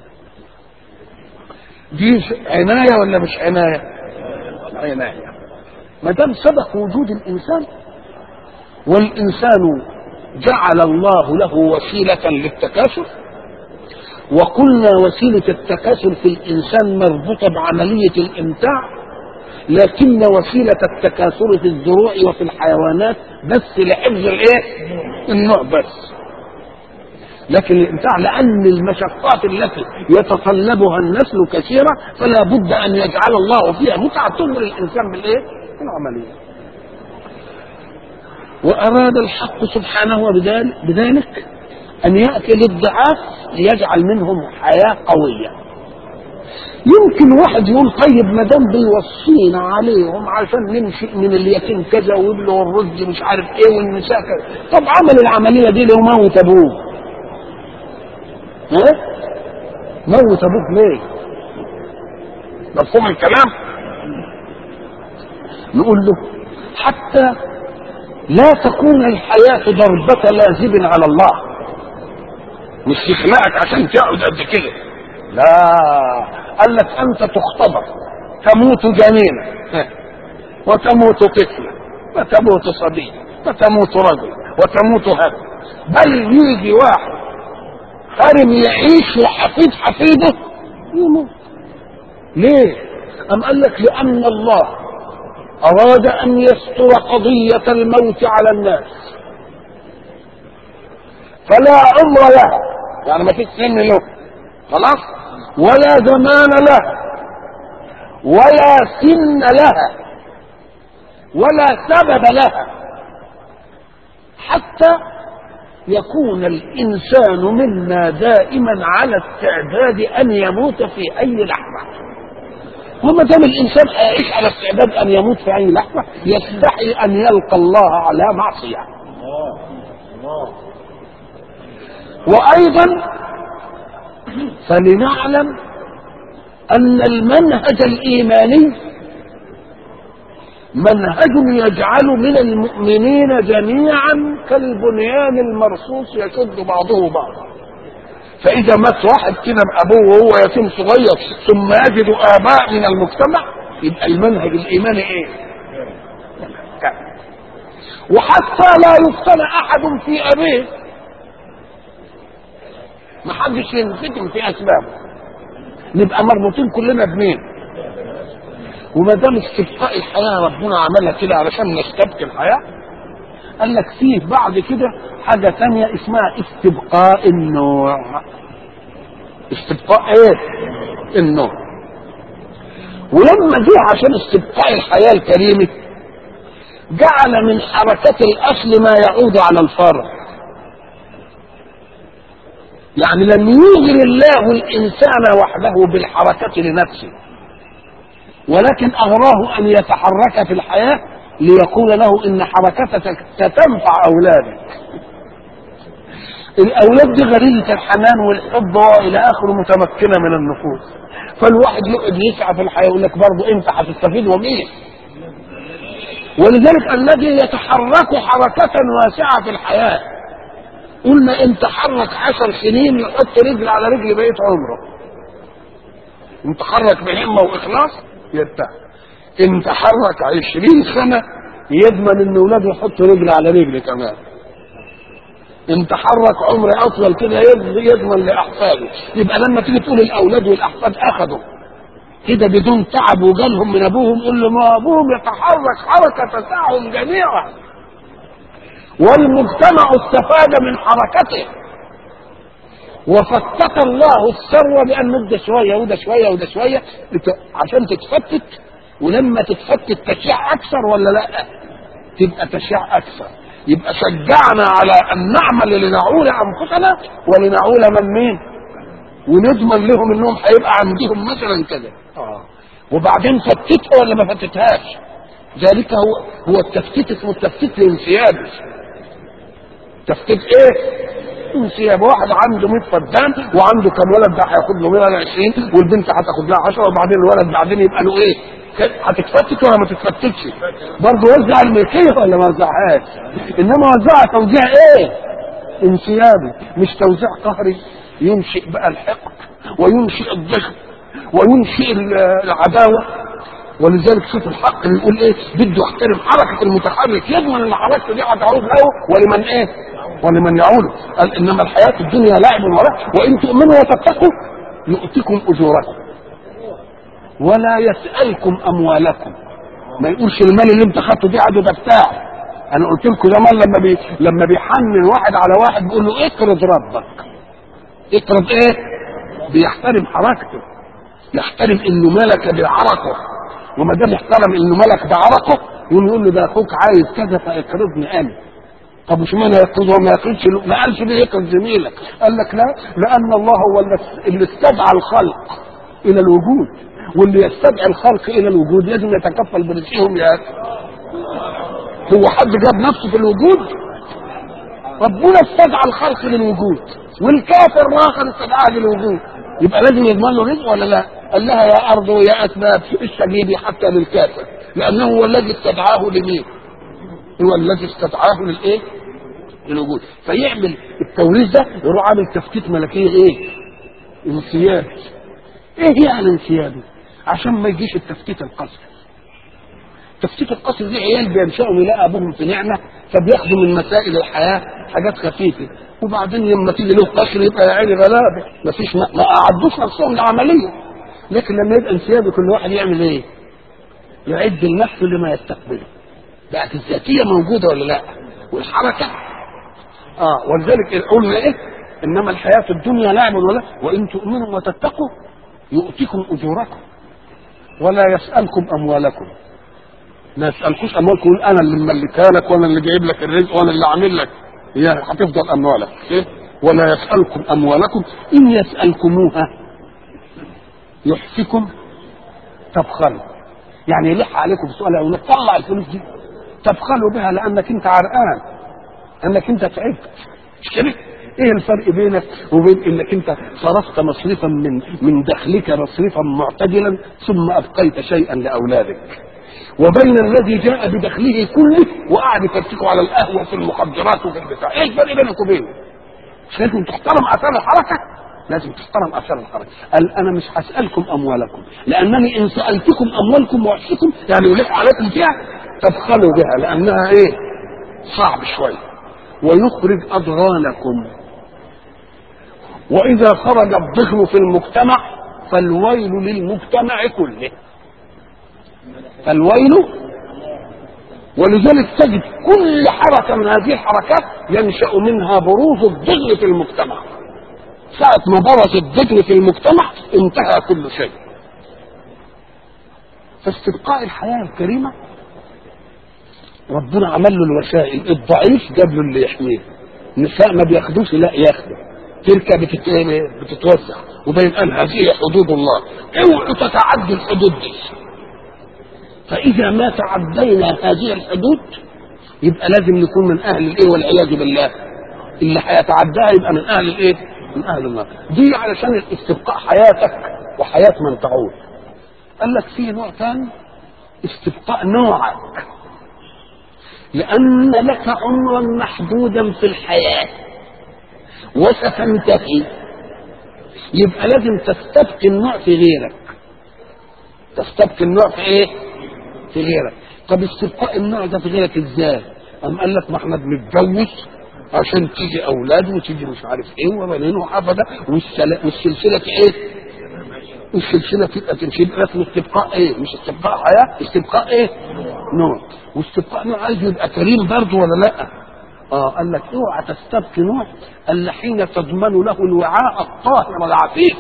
دي عنايه ولا مش عنايه؟ عنايه. ما دام سبق وجود الانسان والانسان جعل الله له وسيله للتكاثر وقلنا وسيله التكاثر في الانسان مربوطه بعمليه الامتاع لكن وسيلة التكاثر في الزروع وفي الحيوانات بس لحفظ الايه؟ النوع بس. لكن الامتاع لأن المشقات التي يتطلبها النسل كثيرة فلا بد أن يجعل الله فيها متعة تغر الإنسان بالإيه؟ العملية. وأراد الحق سبحانه بذلك أن يأتي للضعاف ليجعل منهم حياة قوية. يمكن واحد يقول طيب ما دام بيوصينا عليهم عشان نمشي من اليتيم كذا ويبلغ الرز مش عارف ايه والنساء كذا طب عمل العمليه دي ليه موت ابوه ها موت ابوك ليه مفهوم الكلام نقول له حتى لا تكون الحياة ضربة لازم على الله مش يخلقك عشان تقعد قد كده لا قال لك انت تختبر تموت جنينا وتموت طفلا وتموت صبي وتموت رجل وتموت هذا بل يجي واحد خارم يعيش وحفيد حفيده يموت ليه أم قال لك لأن الله أراد أن يستر قضية الموت على الناس فلا عمر له يعني ما فيش سن له خلاص ولا زمان له ولا سن لها ولا سبب لها حتى يكون الإنسان منا دائما على استعداد أن يموت في أي لحظة وما دام الإنسان هيعيش على استعداد أن يموت في أي لحظة يستحي أن يلقى الله على معصية وأيضا فلنعلم أن المنهج الإيماني منهج يجعل من المؤمنين جميعا كالبنيان المرصوص يشد بعضه بعضا فإذا مات واحد كده بأبوه وهو يتيم صغير ثم يجد آباء من المجتمع يبقى المنهج الإيماني إيه؟ وحتى لا يفتن أحد في أبيه ما حدش ينفتن في أسبابه نبقى مربوطين كلنا بمين؟ وما دام استبقاء الحياه ربنا عملها كده علشان نستبقي الحياه قال لك فيه بعد كده حاجه ثانيه اسمها استبقاء النوع استبقاء ايه؟ النوع ولما جه عشان استبقاء الحياه الكريمه جعل من حركة الأصل ما يعود على الفرع يعني لم يغر الله الإنسان وحده بالحركة لنفسه ولكن أغراه أن يتحرك في الحياة ليقول له إن حركتك ستنفع أولادك الأولاد دي غريزة الحنان والحب وإلى آخره متمكنة من النفوس فالواحد يقعد يسعى في الحياة يقول لك برضه أنت هتستفيد ومين ولذلك الذي يتحرك حركة واسعة في الحياة قلنا ان تحرك عشر سنين يحط رجل على رجل بقية عمره ان تحرك بهمة واخلاص يرتاح ان تحرك عشرين سنة يضمن ان ولاده يحطوا رجل على رجل كمان ان تحرك عمر اطول كده يضمن لاحفاده يبقى لما تيجي تقول الاولاد والاحفاد اخذوا كده بدون تعب وجالهم من ابوهم قول له ما ابوهم يتحرك حركه تسعهم جميعا والمجتمع استفاد من حركته وفتت الله الثروه بان ندى شويه وده شويه وده شويه عشان تتفتت ولما تتفتت تشيع اكثر ولا لا؟ تبقى تشيع اكثر يبقى شجعنا على ان نعمل لنعول انفسنا ولنعول من مين؟ ونضمن لهم انهم هيبقى عندهم مثلا كذا آه. وبعدين فتتها ولا ما فتتهاش ذلك هو هو التفتيت اسمه التفتيت الانسيابي تفتيت ايه؟ انسياب واحد عنده 100 فدان وعنده كم ولد ده هياخد له 120 والبنت هتاخد لها 10 وبعدين الولد بعدين يبقى له ايه؟ هتتفتت ولا ما تتفتتش؟ برضه وزع الملكيه ولا ما وزعهاش؟ انما وزعها توزيع ايه؟ انسيابي مش توزيع قهري ينشئ بقى الحقد وينشئ الضغط وينشئ العداوه ولذلك شوف الحق بيقول ايه بده يحترم حركه المتحرك يضمن ان حركته دي هتعود له ولمن ايه ولمن يعود قال انما الحياه الدنيا لعب ورع وان تؤمنوا وتتقوا يؤتكم اجوركم ولا يسالكم اموالكم ما يقولش المال اللي انت خدته دي عدو ده بتاعي انا قلت لكم زمان لما بي لما بيحنن واحد على واحد بيقول له اقرض ربك اقرض ايه بيحترم حركته يحترم انه ملك بعرقه وما دام احترم انه ملك بعرقه يقوم يقول له ده اخوك عايز كذا فاقرضني انا طب وش معنى يقرضه وما يقرضش ما قالش ليه يقرض زميلك قال لك لا لان الله هو اللي استدعى الخلق الى الوجود واللي يستدعي الخلق الى الوجود لازم يتكفل برزقهم يا هو حد جاب نفسه في الوجود ربنا استدعى الخلق للوجود والكافر الاخر استدعاه للوجود يبقى لازم يضمن له رزق ولا لا؟ قال لها يا ارض ويا اسباب استجيبي حتى للكافر لانه هو الذي استدعاه لمين؟ هو الذي استدعاه للايه؟ للوجود فيعمل التوريث ده يروح عامل تفتيت ملكيه ايه؟ انسياب ايه يعني انسيابي؟ عشان ما يجيش التفتيت القسري تفتيت القصر دي عيال بينشأوا يلاقي ابوهم في نعمه فبياخدوا من مسائل الحياه حاجات خفيفه وبعدين لما تيجي له قصر يبقى يا عيني غلابه مفيش ما, ما قعدوش نفسهم لعمليه لكن لما يبقى انسيابي كل واحد يعمل ايه؟ يعد لنفسه لما يستقبله بقت الذاتيه موجوده ولا لا؟ والحركه اه ولذلك قلنا ايه انما الحياه الدنيا لعب ولا وان تؤمنوا وتتقوا يؤتكم اجوركم ولا يسالكم اموالكم ما يسالكوش اموالكم يقول انا اللي مملكها لك وانا اللي جايب لك الرزق وانا اللي عامل لك هي هتفضل اموالك إيه؟ ولا يسالكم اموالكم ان يسالكموها يحفكم تبخلوا يعني يلح عليكم بسؤال يقول لك طلع الفلوس دي تبخلوا بها لانك انت عرقان انك انت تعبت مش كده ايه الفرق بينك وبين انك انت صرفت مصرفا من من دخلك مصرفا معتدلا ثم ابقيت شيئا لاولادك وبين الذي جاء بدخله كله وقعد يفرتكوا على القهوه في المخدرات وفي البتاع ايه الفرق بينك وبينه مش لازم تحترم اثار الحركه لازم تحترم اثار الحركه قال انا مش هسالكم اموالكم لانني ان سالتكم اموالكم وعشتكم يعني يلح عليكم فيها تبخلوا بها لانها ايه صعب شويه ويخرج اضغانكم واذا خرج الضغن في المجتمع فالويل للمجتمع كله فالويل ولذلك تجد كل حركة من هذه الحركات ينشأ منها بروز الضغن في المجتمع ساعة ما برز الضغن في المجتمع انتهى كل شيء فاستبقاء الحياة الكريمة ربنا عمل له الوسائل الضعيف جاب له اللي يحميه النساء ما بياخدوش لا ياخدوا تلك بتت... بتتوسع وبين قال هذه حدود الله اوعوا تتعدوا الحدود دي فاذا ما تعدينا هذه الحدود يبقى لازم نكون من اهل الايه والعياذ بالله اللي هيتعداها يبقى من اهل الايه من اهل النار دي علشان استبقاء حياتك وحياه من تعود قال لك في نوع ثاني استبقاء نوعك لأن لك عمرا محدودا في الحياة وستنتهي يبقى لازم تستبقي النوع في غيرك تستبقي النوع في ايه؟ في غيرك طب استبقاء النوع ده في غيرك ازاي؟ قام قال لك ما احنا بنتجوز عشان تيجي اولاد وتيجي مش عارف ايه وبنين وحفده والسلسله ايه؟ السلسله تبقى تمشي يبقى اسمه استبقاء ايه؟ مش استبقاء حياه استبقاء ايه؟ نوع واستبقاء نوع عايز يبقى كريم برضه ولا لا؟ اه قال لك اوعى تستبقي نوع الا حين تضمن له الوعاء الطاهر العفيف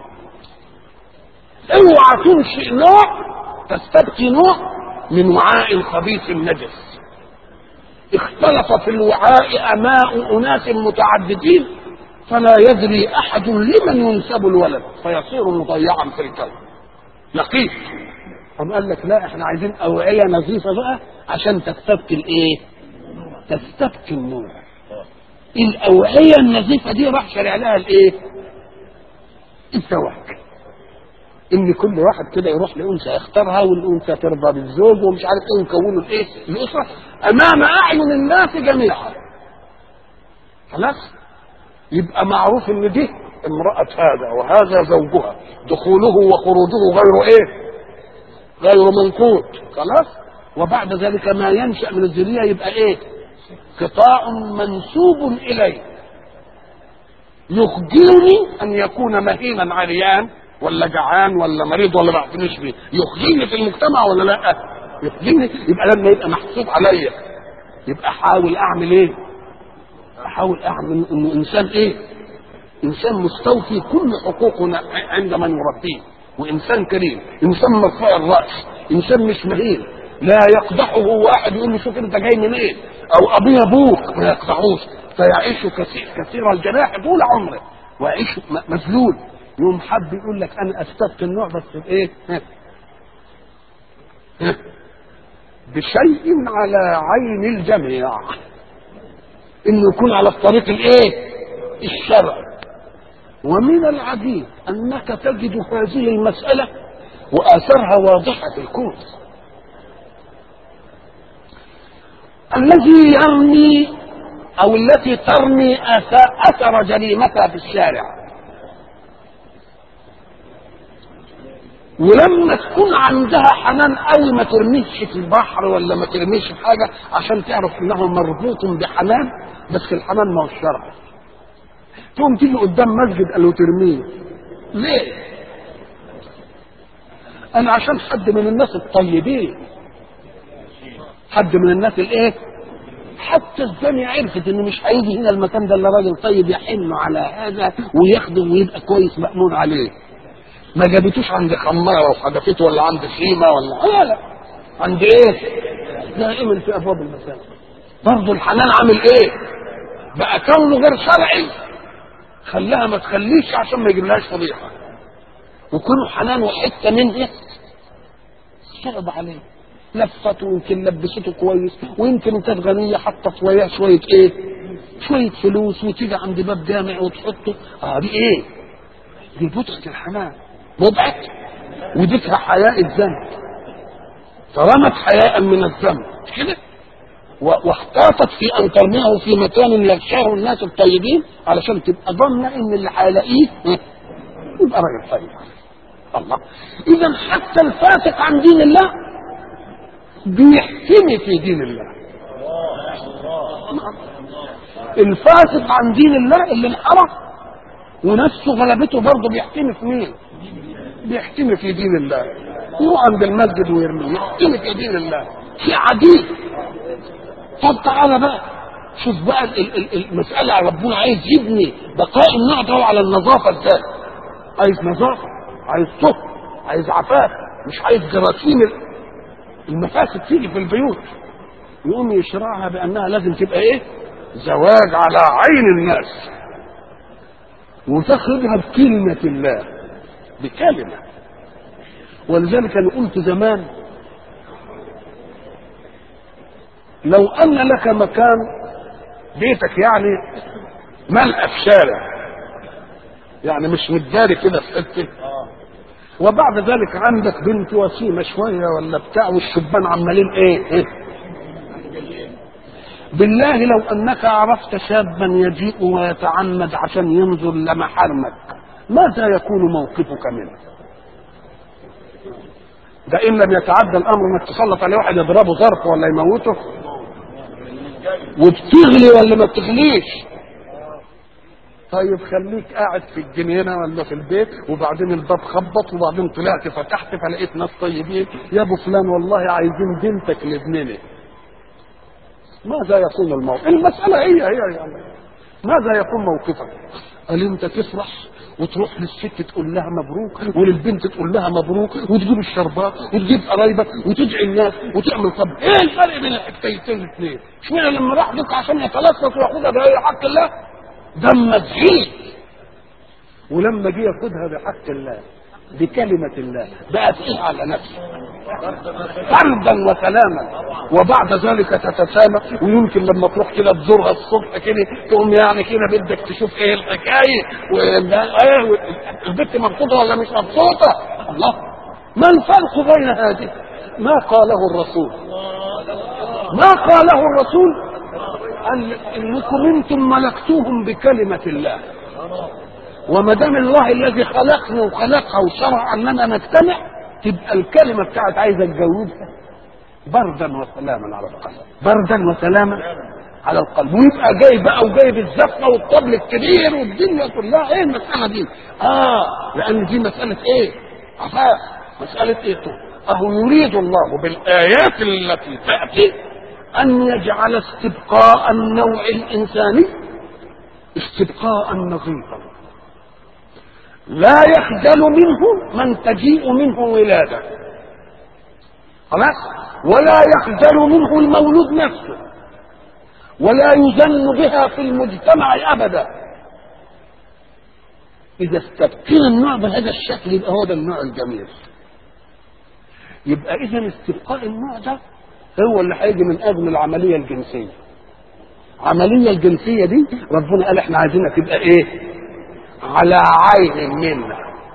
اوعى تنشئ نوع تستبقي نوع من وعاء خبيث نجس اختلط في الوعاء اماء اناس متعددين فلا يدري احد لمن ينسب الولد فيصير مضيعا في الكون لقيت قام قال لك لا احنا عايزين اوعيه نظيفه بقى عشان تستبقي الايه؟ تستبقي النور الاوعيه النظيفه دي راح شارع لها الايه؟ الزواج ان كل واحد كده يروح لانثى يختارها والانثى ترضى بالزوج ومش عارف ايه ويكونوا الايه؟ الاسره امام اعين الناس جميعا خلاص؟ يبقى معروف ان دي امرأة هذا وهذا زوجها دخوله وخروجه غير ايه غير منقوط خلاص وبعد ذلك ما ينشأ من الذرية يبقى ايه قطاع منسوب اليه يخجلني ان يكون مهينا عريان ولا جعان ولا مريض ولا ما اعرفش بيه يخجلني في المجتمع ولا لا يخجلني يبقى لما يبقى محسوب عليا يبقى احاول اعمل ايه احاول اعمل انه انسان ايه انسان مستوفي كل حقوقه عند من يربيه وانسان كريم انسان مرفوع الراس انسان مش مهين لا يقدحه واحد يقول له شوف انت جاي منين إيه؟ او ابي ابوك ما يقطعوش فيعيش كثير كثير الجناح طول عمره ويعيش مذلول يوم حد يقول لك انا استبقي النوع بس بايه؟ بشيء على عين الجميع انه يكون على الطريق الايه الشرعي ومن العجيب انك تجد هذه المساله واثرها واضحه في الكون الذي يرمي او التي ترمي اثر جريمتها في الشارع ولما تكون عندها حنان قوي ما ترميش في البحر ولا ما ترميش في حاجه عشان تعرف انه مربوط بحنان بس الحنان ما هو الشرع تقوم تيجي قدام مسجد قالوا ترميه ليه؟ انا عشان حد من الناس الطيبين حد من الناس الايه؟ وحتى الزانية عرفت ان مش هيجي هنا المكان ده الا راجل طيب يحن على هذا ويخدم ويبقى كويس مأمون عليه ما جابتوش عند خمارة وحدفته ولا عند خيمة ولا لا لا عند ايه؟ دائما في ابواب المساجد برضه الحنان عامل ايه؟ بقى كونه غير شرعي خلاها ما تخليش عشان ما يجيبلهاش فضيحه وكونه حنان وحته منها صعب عليه لفته ويمكن لبسته كويس ويمكن كانت غنيه حطت وياه شويه ايه؟ شويه فلوس وتيجي عند باب جامع وتحطه اه دي ايه؟ دي بضعه الحنان بضعه وديكها حياء الذنب فرمت حياء من الذنب مش كده؟ و- واحتاطت في ان ترميه في مكان يغشاه الناس الطيبين علشان تبقى ضامنه ان اللي هيلاقيه يبقى راجل طيب الله اذا حتى الفاسق عن دين الله بيحتمي في دين الله الفاسق عن دين الله اللي انحرف ونفسه غلبته برضه بيحتمي في مين؟ بيحتمي في دين الله يروح عند المسجد ويرميه يحتمي في دين الله شيء عجيب طب تعالى بقى شوف بقى ال- ال- المسألة ربنا عايز يبني بقاء النوع ده على النظافة ازاي؟ عايز نظافة عايز طهر عايز عفاف مش عايز جراثيم ال- المفاسد تيجي في البيوت يقوم يشرعها بأنها لازم تبقى ايه؟ زواج على عين الناس وتخرجها بكلمة الله بكلمة ولذلك أنا قلت زمان لو أن لك مكان بيتك يعني ملأ في شارع يعني مش متداري كده في حته وبعد ذلك عندك بنت وسيمة شوية ولا بتاع والشبان عمالين ايه, إيه؟ بالله لو انك عرفت شابا يجيء ويتعمد عشان ينظر لمحارمك ماذا يكون موقفك منه ده ان لم يتعدى الامر انك تسلط عليه واحد يضربه ظرف ولا يموته وبتغلي ولا ما بتغليش طيب خليك قاعد في الجنينة ولا في البيت وبعدين الباب خبط وبعدين طلعت فتحت فلقيت ناس طيبين يا ابو فلان والله عايزين بنتك لابننا ماذا يكون الموقف المسألة هي هي يعني ماذا يكون موقفك قال انت تفرح وتروح للست تقول لها مبروك وللبنت تقول لها مبروك وتجيب الشربات وتجيب قرايبك وتدعي الناس وتعمل طب ايه الفرق بين الحكايتين الاثنين؟ اشمعنى لما راح بك عشان يتلصص وياخدها بغير حق الله دم تغيب ولما جه ياخدها بحق الله بكلمة الله بقت ايه على نفسه فردا وسلاما وبعد ذلك تتسامى ويمكن لما تروح كده تزورها الصبح كده تقوم يعني كده بدك تشوف ايه الحكايه وايه البنت مبسوطه ولا مش مبسوطه الله ما الفرق بين هذه ما قاله الرسول ما قاله الرسول قال انكم انتم ملكتوهم بكلمه الله وما دام الله الذي خلقني وخلقها وشرع اننا نجتمع تبقى الكلمه بتاعت عايز اتجوزها بردا وسلاما على القلب بردا وسلاما على القلب ويبقى جاي بقى وجايب الزفه والطبل الكبير والدنيا كلها ايه المساله دي؟ اه لان دي مساله ايه؟ عفاف مساله ايه؟ اهو يريد الله بالايات التي تاتي ان يجعل استبقاء النوع الانساني استبقاء نظيفا لا يخجل منه من تجيء منه ولاده خلاص ولا يخجل منه المولود نفسه ولا يزن بها في المجتمع ابدا اذا استبقينا النوع بهذا الشكل يبقى هو ده النوع الجميل يبقى اذا استبقاء النوع ده هو اللي هيجي من اجل العمليه الجنسيه العمليه الجنسيه دي ربنا قال احنا عايزينها تبقى ايه على عين منا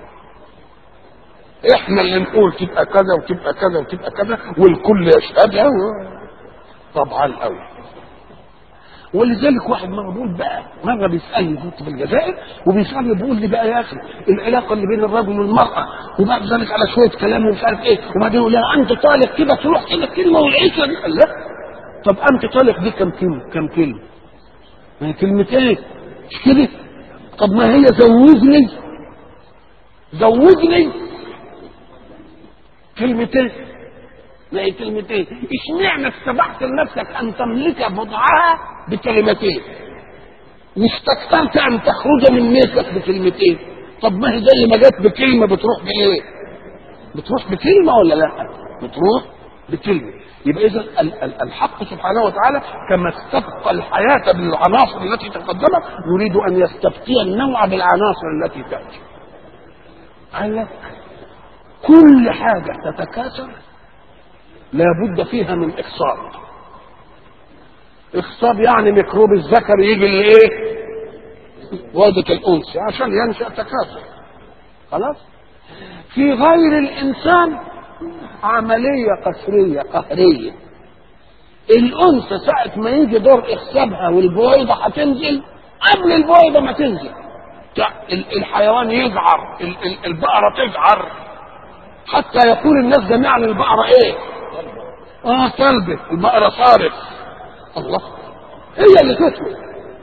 احنا اللي نقول تبقى كذا وتبقى كذا وتبقى كذا والكل يشهدها طبعا قوي ولذلك واحد مره بيقول بقى مره بيسالني كنت في الجزائر وبيسالني بيقول لي بقى يا اخي العلاقه اللي بين الرجل والمراه وبعد ذلك على شويه كلام ومش عارف ايه وبعدين يقول لها انت طالق كده تروح كده كلمه والعيشه دي قال لا طب انت طالق دي كم كلمه كم كلمه؟ ما هي كلمتين مش كده؟ طب ما هي زوجني زوجني كلمتين ما هي كلمتين اشمعنى استبحت لنفسك ان تملك بضعها بكلمتين واستكثرت ان تخرج من ملكك بكلمتين طب ما هي زي ما جت بكلمه بتروح بايه بتروح بكلمه ولا لا بتروح بكلمه يبقى اذا ال- ال- الحق سبحانه وتعالى كما استبقى الحياه بالعناصر التي تقدمت يريد ان يستبقي النوع بالعناصر التي تاتي قال لك كل حاجه تتكاثر لابد فيها من اخصاب اخصاب يعني ميكروب الذكر يجي لايه وادة الانثى عشان ينشا تكاثر خلاص في غير الانسان عمليه قسريه قهريه الانثى ساعه ما يجي دور اخصابها والبويضه هتنزل قبل البويضه ما تنزل تع- ال- الحيوان يجعر ال- ال- البقره تجعر حتى يقول الناس جميعا البقره ايه اه كلبه البقره صارت الله هي اللي تترك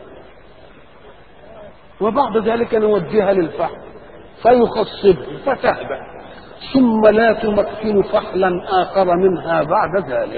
وبعد ذلك نوديها للفحم فيخصبه فتهدى ثم لا تمكن فحلا اخر منها بعد ذلك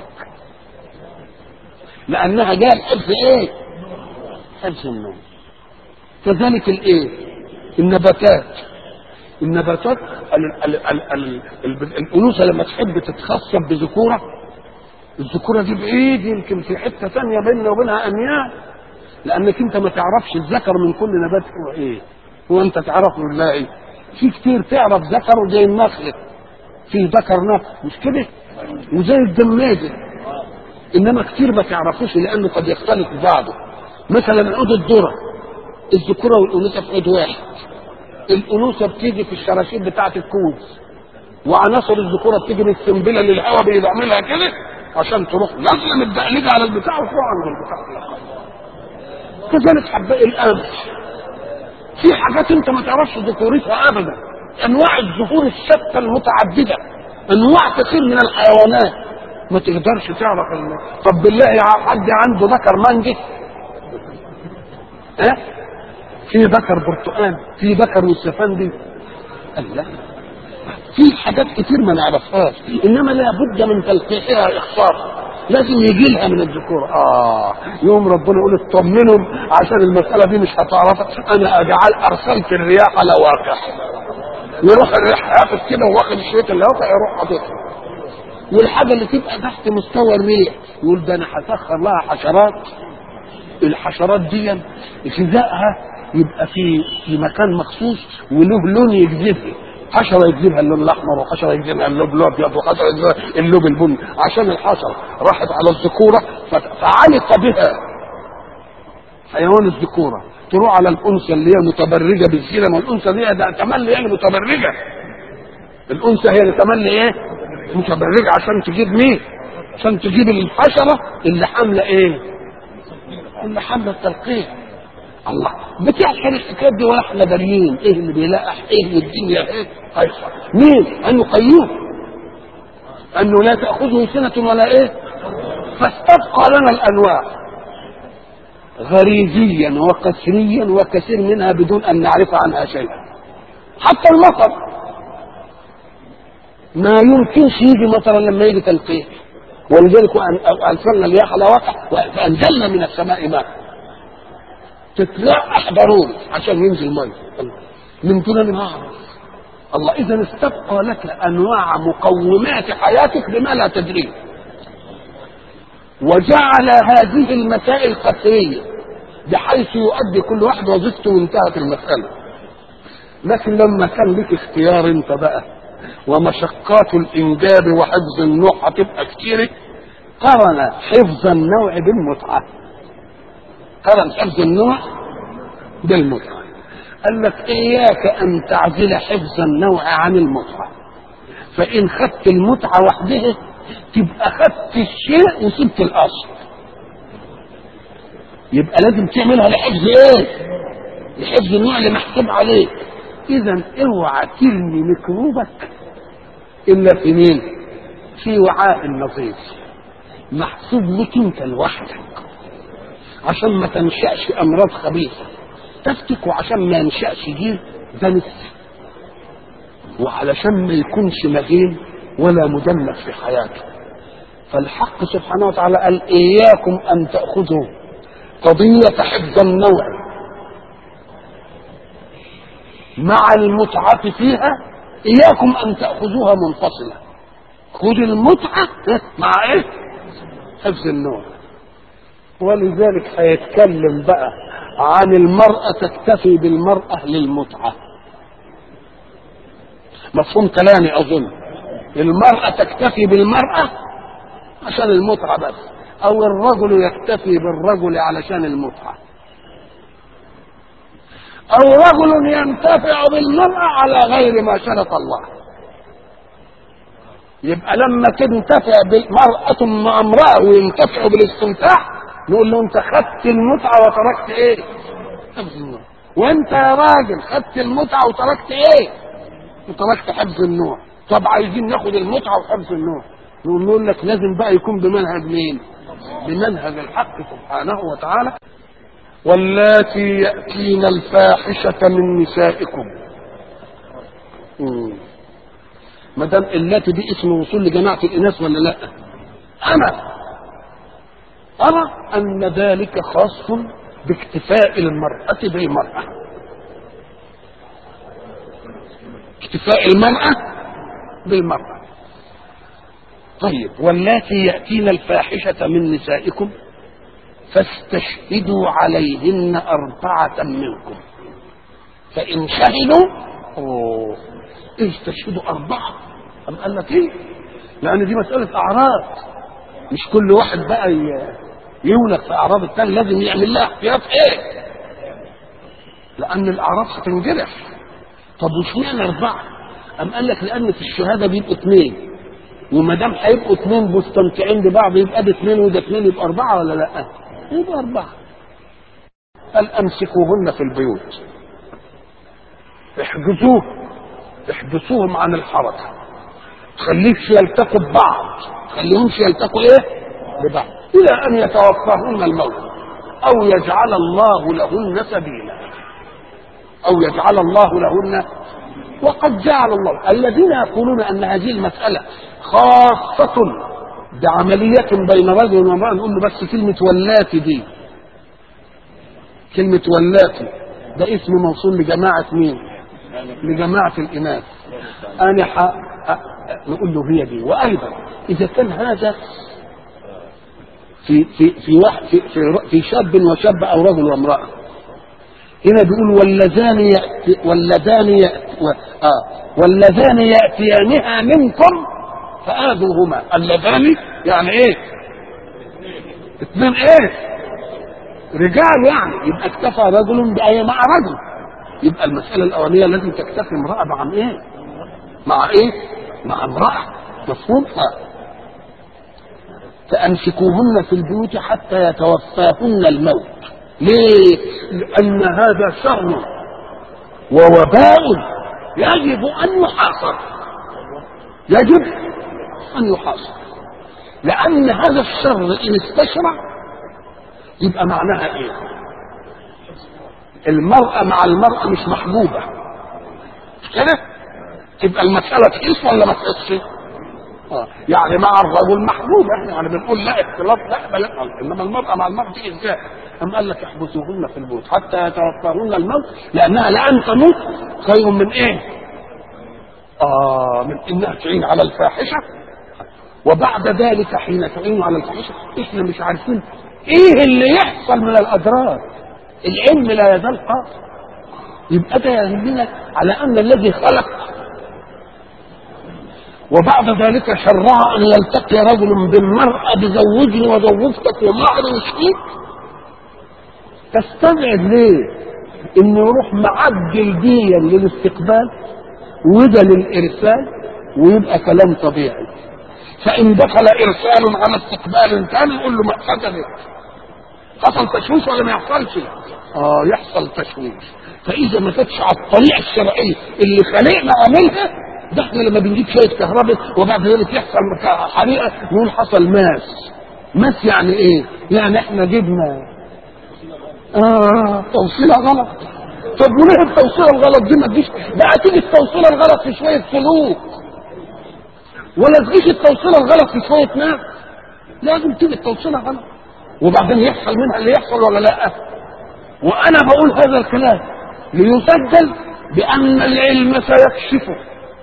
لانها جاءت حفظ ايه حفظ النوم كذلك الايه النباتات النباتات ال- ال- ال- ال- ال- الانوثه لما تحب تتخصب بذكوره الذكوره دي بعيد يمكن في حته ثانيه بيننا وبينها اميال لانك انت ما تعرفش الذكر من كل نبات هو ايه هو انت تعرفه ولا ايه في كتير تعرف ذكر زي النخل في ذكر نخل مش كده وزي الدماجه انما كتير ما تعرفوش لانه قد يختلط ببعضه مثلا عود الذره الذكوره والانوثه في عود واحد الانوثه بتيجي في الشراشيب بتاعه الكوز وعناصر الذكوره بتيجي من السنبله اللي الهواء بيعملها كده عشان تروح نازله متدقلجه على البتاع وتروح عند البتاع كذلك حباء القمح في حاجات انت ما تعرفش ذكورتها ابدا انواع الزهور الشتى المتعدده انواع كثير من الحيوانات ما تقدرش تعرف ال... طب بالله يا حد عنده ذكر مانجي ها في ذكر برتقال في ذكر والسفندي قال لا في حاجات كتير ما نعرفهاش انما لابد من تلقيحها اخصار لازم يجي لها من الذكور اه يوم ربنا يقول اطمنهم عشان المساله دي مش هتعرفها انا اجعل ارسلت الرياح لواقح يروح الرياح ياخد كده واخد شويه اللواقع يروح حاططها والحاجه اللي تبقى تحت مستوى الريح يقول ده انا هسخر لها حشرات الحشرات دي غذائها يبقى في في مكان مخصوص وله لون يجذبها حشرة يجذبها اللون الأحمر وحشرة يجذبها اللون الأبيض وحشرة يجذبها اللون البني عشان الحشرة راحت على الذكورة فعلق بها حيوان الذكورة تروح على الأنثى اللي هي متبرجة بالزينة ما الأنثى دي ده تملي يعني متبرجة الأنثى هي اللي تملي إيه؟ متبرجة عشان تجيب مين؟ عشان تجيب الحشرة اللي حاملة إيه؟ اللي حاملة التلقيح الله بتحصل الحكايات دي واحنا داريين ايه اللي بيلقح ايه اللي الدنيا ايه هيحصل مين انه قيوم انه لا تاخذه سنه ولا ايه فاستبقى لنا الانواع غريزيا وقسريا وكثير منها بدون ان نعرف عنها شيئا حتى المطر ما يمكنش يجي مطرا لما يجي تلقيح ولذلك ارسلنا الرياح على واقع فانزلنا من السماء ماء تتلقح ضروري عشان ينزل ميه من دون ان اعرف الله اذا استبقى لك انواع مقومات حياتك بما لا تدريه وجعل هذه المسائل قسريه بحيث يؤدي كل واحد وظيفته وانتهت المساله لكن لما كان لك اختيار انت بقى ومشقات الانجاب وحفظ النوع هتبقى كتيره قرن حفظ النوع بالمتعه قرن حفظ النوع بالمتعة قال لك إياك أن تعزل حفظ النوع عن المتعة فإن خدت المتعة وحدها تبقى خدت الشيء وسبت الأصل يبقى لازم تعملها لحفظ إيه؟ لحفظ النوع اللي محسوب عليك إذا اوعى ترمي ميكروبك إلا في مين؟ في وعاء نظيف محسوب لك أنت لوحدك عشان ما تنشأش أمراض خبيثة تفتك وعشان ما ينشأش جيل دنس وعلشان ما يكونش مغين ولا مدمر في حياته فالحق سبحانه وتعالى قال إياكم أن تأخذوا قضية حفظ النوع مع المتعة فيها إياكم أن تأخذوها منفصلة خذ المتعة مع إيه؟ حفظ النوع ولذلك هيتكلم بقى عن المرأة تكتفي بالمرأة للمتعة مفهوم كلامي أظن المرأة تكتفي بالمرأة عشان المتعة بس أو الرجل يكتفي بالرجل علشان المتعة أو رجل ينتفع بالمرأة على غير ما شرط الله يبقى لما تنتفع مرأة مع امرأة وينتفعوا بالاستمتاع نقول له انت خدت المتعة وتركت ايه؟ حفظ النوع وانت يا راجل خدت المتعة وتركت ايه؟ وتركت حفظ النوع طب عايزين ناخد المتعة وحفظ النوع نقول نقول لك لازم بقى يكون بمنهج مين؟ بمنهج الحق سبحانه وتعالى واللاتي يأتين الفاحشة من نسائكم ما دام اللاتي دي اسم وصول لجماعة الإناث ولا لا؟ أنا أرى أن ذلك خاص باكتفاء المرأة بالمرأة اكتفاء المرأة بالمرأة طيب واللاتي يأتين الفاحشة من نسائكم فاستشهدوا عليهن أربعة منكم فإن شهدوا أوه استشهدوا أربعة أم قال لك إيه؟ لأن دي مسألة أعراض مش كل واحد بقى يولد في أعراض الثاني لازم يعمل لها احتياط إيه؟ لأن الأعراض هتنجرح طب واشمعنى أربعة؟ أم قال لك لأن في الشهادة بيبقوا اثنين وما دام هيبقوا اثنين مستمتعين ببعض يبقى ده اثنين وده اثنين يبقى أربعة ولا لأ؟ يبقى أربعة قال أمسكوهن في البيوت احجزوه احبسوهم عن الحركة خليكش يلتقوا ببعض خليهمش يلتقوا ايه ببعض الى ان يتوفاهن الموت او يجعل الله لهن سبيلا او يجعل الله لهن وقد جعل الله الذين يقولون ان هذه المسألة خاصة بعملية بين رجل وامرأة نقول له بس كلمة ولاتي دي كلمة ولاتي ده اسم موصول لجماعة مين؟ لجماعة الإناث أنا ح... نقول له هي دي وأيضا إذا كان هذا في في في واحد في, في, في شاب وشاب أو رجل وامرأة هنا بيقول واللذان يأتي واللذان يأتي و... آه واللذان يأتيانها منكم فآذوهما اللذان يعني إيه؟ اثنين إيه؟ رجال يعني يبقى اكتفى رجل بأي مع رجل يبقى المسألة الأولية لازم تكتفي امرأة مع إيه؟ مع إيه؟ مع امرأة مفهوم؟ آه. فأمسكوهن في البيوت حتى يتوفاهن الموت ليه؟ لأن هذا شر ووباء يجب أن يحاصر يجب أن يحاصر لأن هذا الشر إن استشرع يبقى معناها إيه؟ المرأة مع المرأة مش محبوبة مش كده؟ تبقى المسألة تقيس ولا ما تقيسش؟ آه. يعني مع الرجل محبوبة يعني بنقول لا اختلاط لا بل انما المرأة مع المرأة تيجي ازاي؟ أم قال لك احبسوهن في البيوت حتى يتوفاهن الموت لأنها لأن تموت خير من إيه؟ آه من إنها تعين على الفاحشة وبعد ذلك حين تعين على الفاحشة إحنا مش عارفين إيه اللي يحصل من الأضرار العلم لا يزال قاصر يبقى ده يهمنا على أن الذي خلق وبعد ذلك شرع أن يلتقي رجل بالمرأة بزوجني وزوجتك ومهر وشريك تستبعد ليه؟ إنه يروح معدل ديا للاستقبال وده للإرسال ويبقى كلام طبيعي فإن دخل إرسال على استقبال كان يقول له ما حدثت حصل تشويش ولا ما يحصلش؟ اه يحصل تشويش فإذا ما كانتش على الطريقة الشرعية اللي خلقنا عاملها ده احنا لما بنجيب شويه كهرباء وبعد ذلك يحصل حريقه نقول حصل ماس ماس يعني ايه؟ يعني احنا جبنا اه توصيله غلط طب وليه التوصيله الغلط دي ما تجيش بقى تيجي التوصيله الغلط في شويه سلوك ولا تجيش التوصيله الغلط في شويه ناس لازم تيجي التوصيله غلط وبعدين يحصل منها اللي يحصل ولا لا وانا بقول هذا الكلام ليسجل بان العلم سيكشفه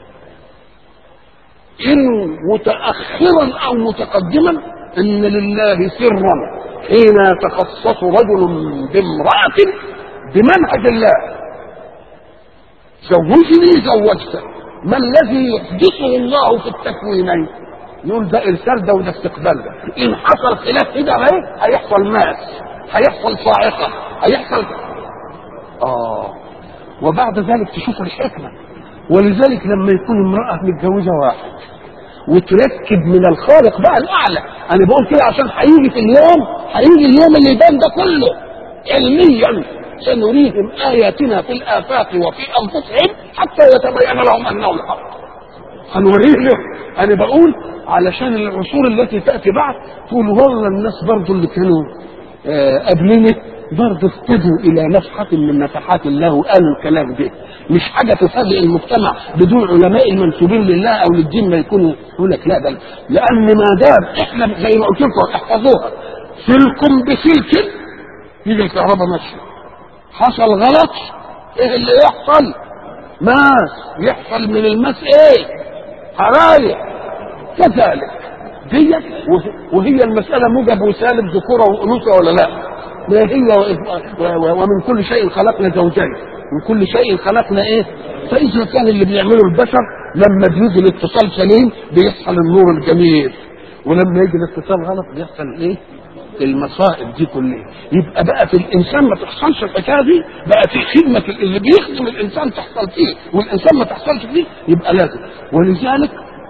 ان متاخرا او متقدما ان لله سرا حين يتخصص رجل بامراه بمنهج الله زوجني زوجتك ما الذي يحدثه الله في التكوينين يقول ده ارسال ده وده استقبال ده ان حصل خلاف كده اهي هيحصل ماس هيحصل صاعقه هيحصل اه وبعد ذلك تشوف الحكمه ولذلك لما يكون امراه متجوزه واحد وتركب من الخالق بقى الاعلى انا بقول كده عشان هيجي في اليوم هيجي اليوم اللي يبان ده كله علميا سنريهم اياتنا في الافاق وفي انفسهم حتى يتبين لهم انه الحق هنوريه له انا بقول علشان العصور التي تاتي بعد تقول والله الناس برضو اللي كانوا آه قبلنا برضه اهتدوا الى نفحه من نفحات الله وقالوا الكلام ده مش حاجه تفاجئ المجتمع بدون علماء المنسوبين لله او للدين ما يكونوا يقول لك لا ده لان ما دام احنا زي ما قلت لكم احفظوها سلك بسلك يجي الكهرباء ماشيه حصل غلط ايه اللي يحصل ماس يحصل من الماس ايه حرايق كذلك ديت وهي المسألة موجب وسالب ذكورة وأنوثة ولا لا؟ ما هي ومن كل شيء خلقنا زوجين من كل شيء خلقنا ايه؟ فإذا كان اللي بيعمله البشر لما بيجي الاتصال سليم بيحصل النور الجميل ولما يجي الاتصال غلط بيحصل ايه؟ المصائب دي كلها يبقى بقى في الانسان ما تحصلش الحكايه دي بقى في خدمه اللي بيخدم الانسان تحصل فيه والانسان ما تحصلش فيه يبقى لازم ولذلك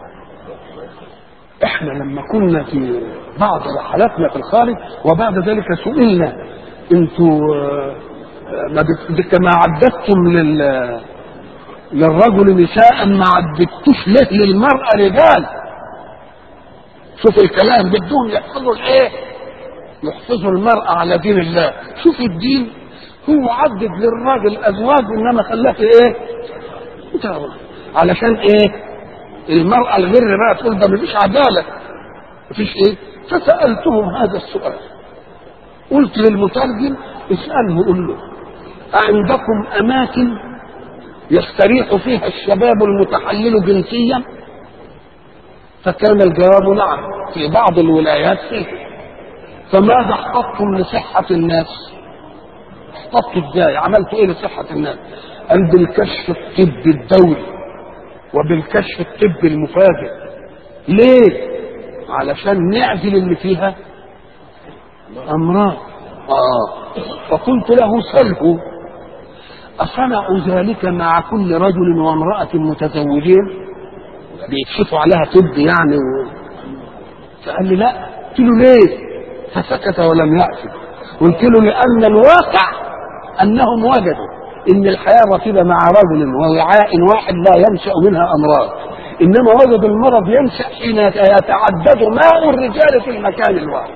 احنا لما كنا في بعض رحلاتنا في الخارج وبعد ذلك سئلنا انتوا ما كما عددتم لل للرجل نساء ما عددتوش ليه للمرأة رجال شوف الكلام بدهم يحفظوا الايه يحفظوا المرأة على دين الله شوف الدين هو عدد للراجل ازواج انما خلاه في ايه علشان ايه المرأة الغير بقى تقول ده مفيش عدالة مفيش ايه فسألتهم هذا السؤال قلت للمترجم اسأله قل له أعندكم أماكن يستريح فيها الشباب المتحلل جنسيا فكان الجواب نعم في بعض الولايات فيه فماذا احتطتم لصحة الناس احتطتوا ازاي عملتوا ايه لصحة الناس قال بالكشف الطبي الدوري وبالكشف الطبي المفاجئ ليه علشان نعزل اللي فيها امراض اه فقلت له سله اصنع ذلك مع كل رجل وامراه متزوجين بيكشفوا عليها طب يعني و... فقال لي لا قلت له ليه فسكت ولم يأتي قلت له لان الواقع انهم وجدوا ان الحياه رطبه مع رجل ووعاء واحد لا ينشا منها امراض انما وجد المرض ينشا حين يتعدد ماء الرجال في المكان الواحد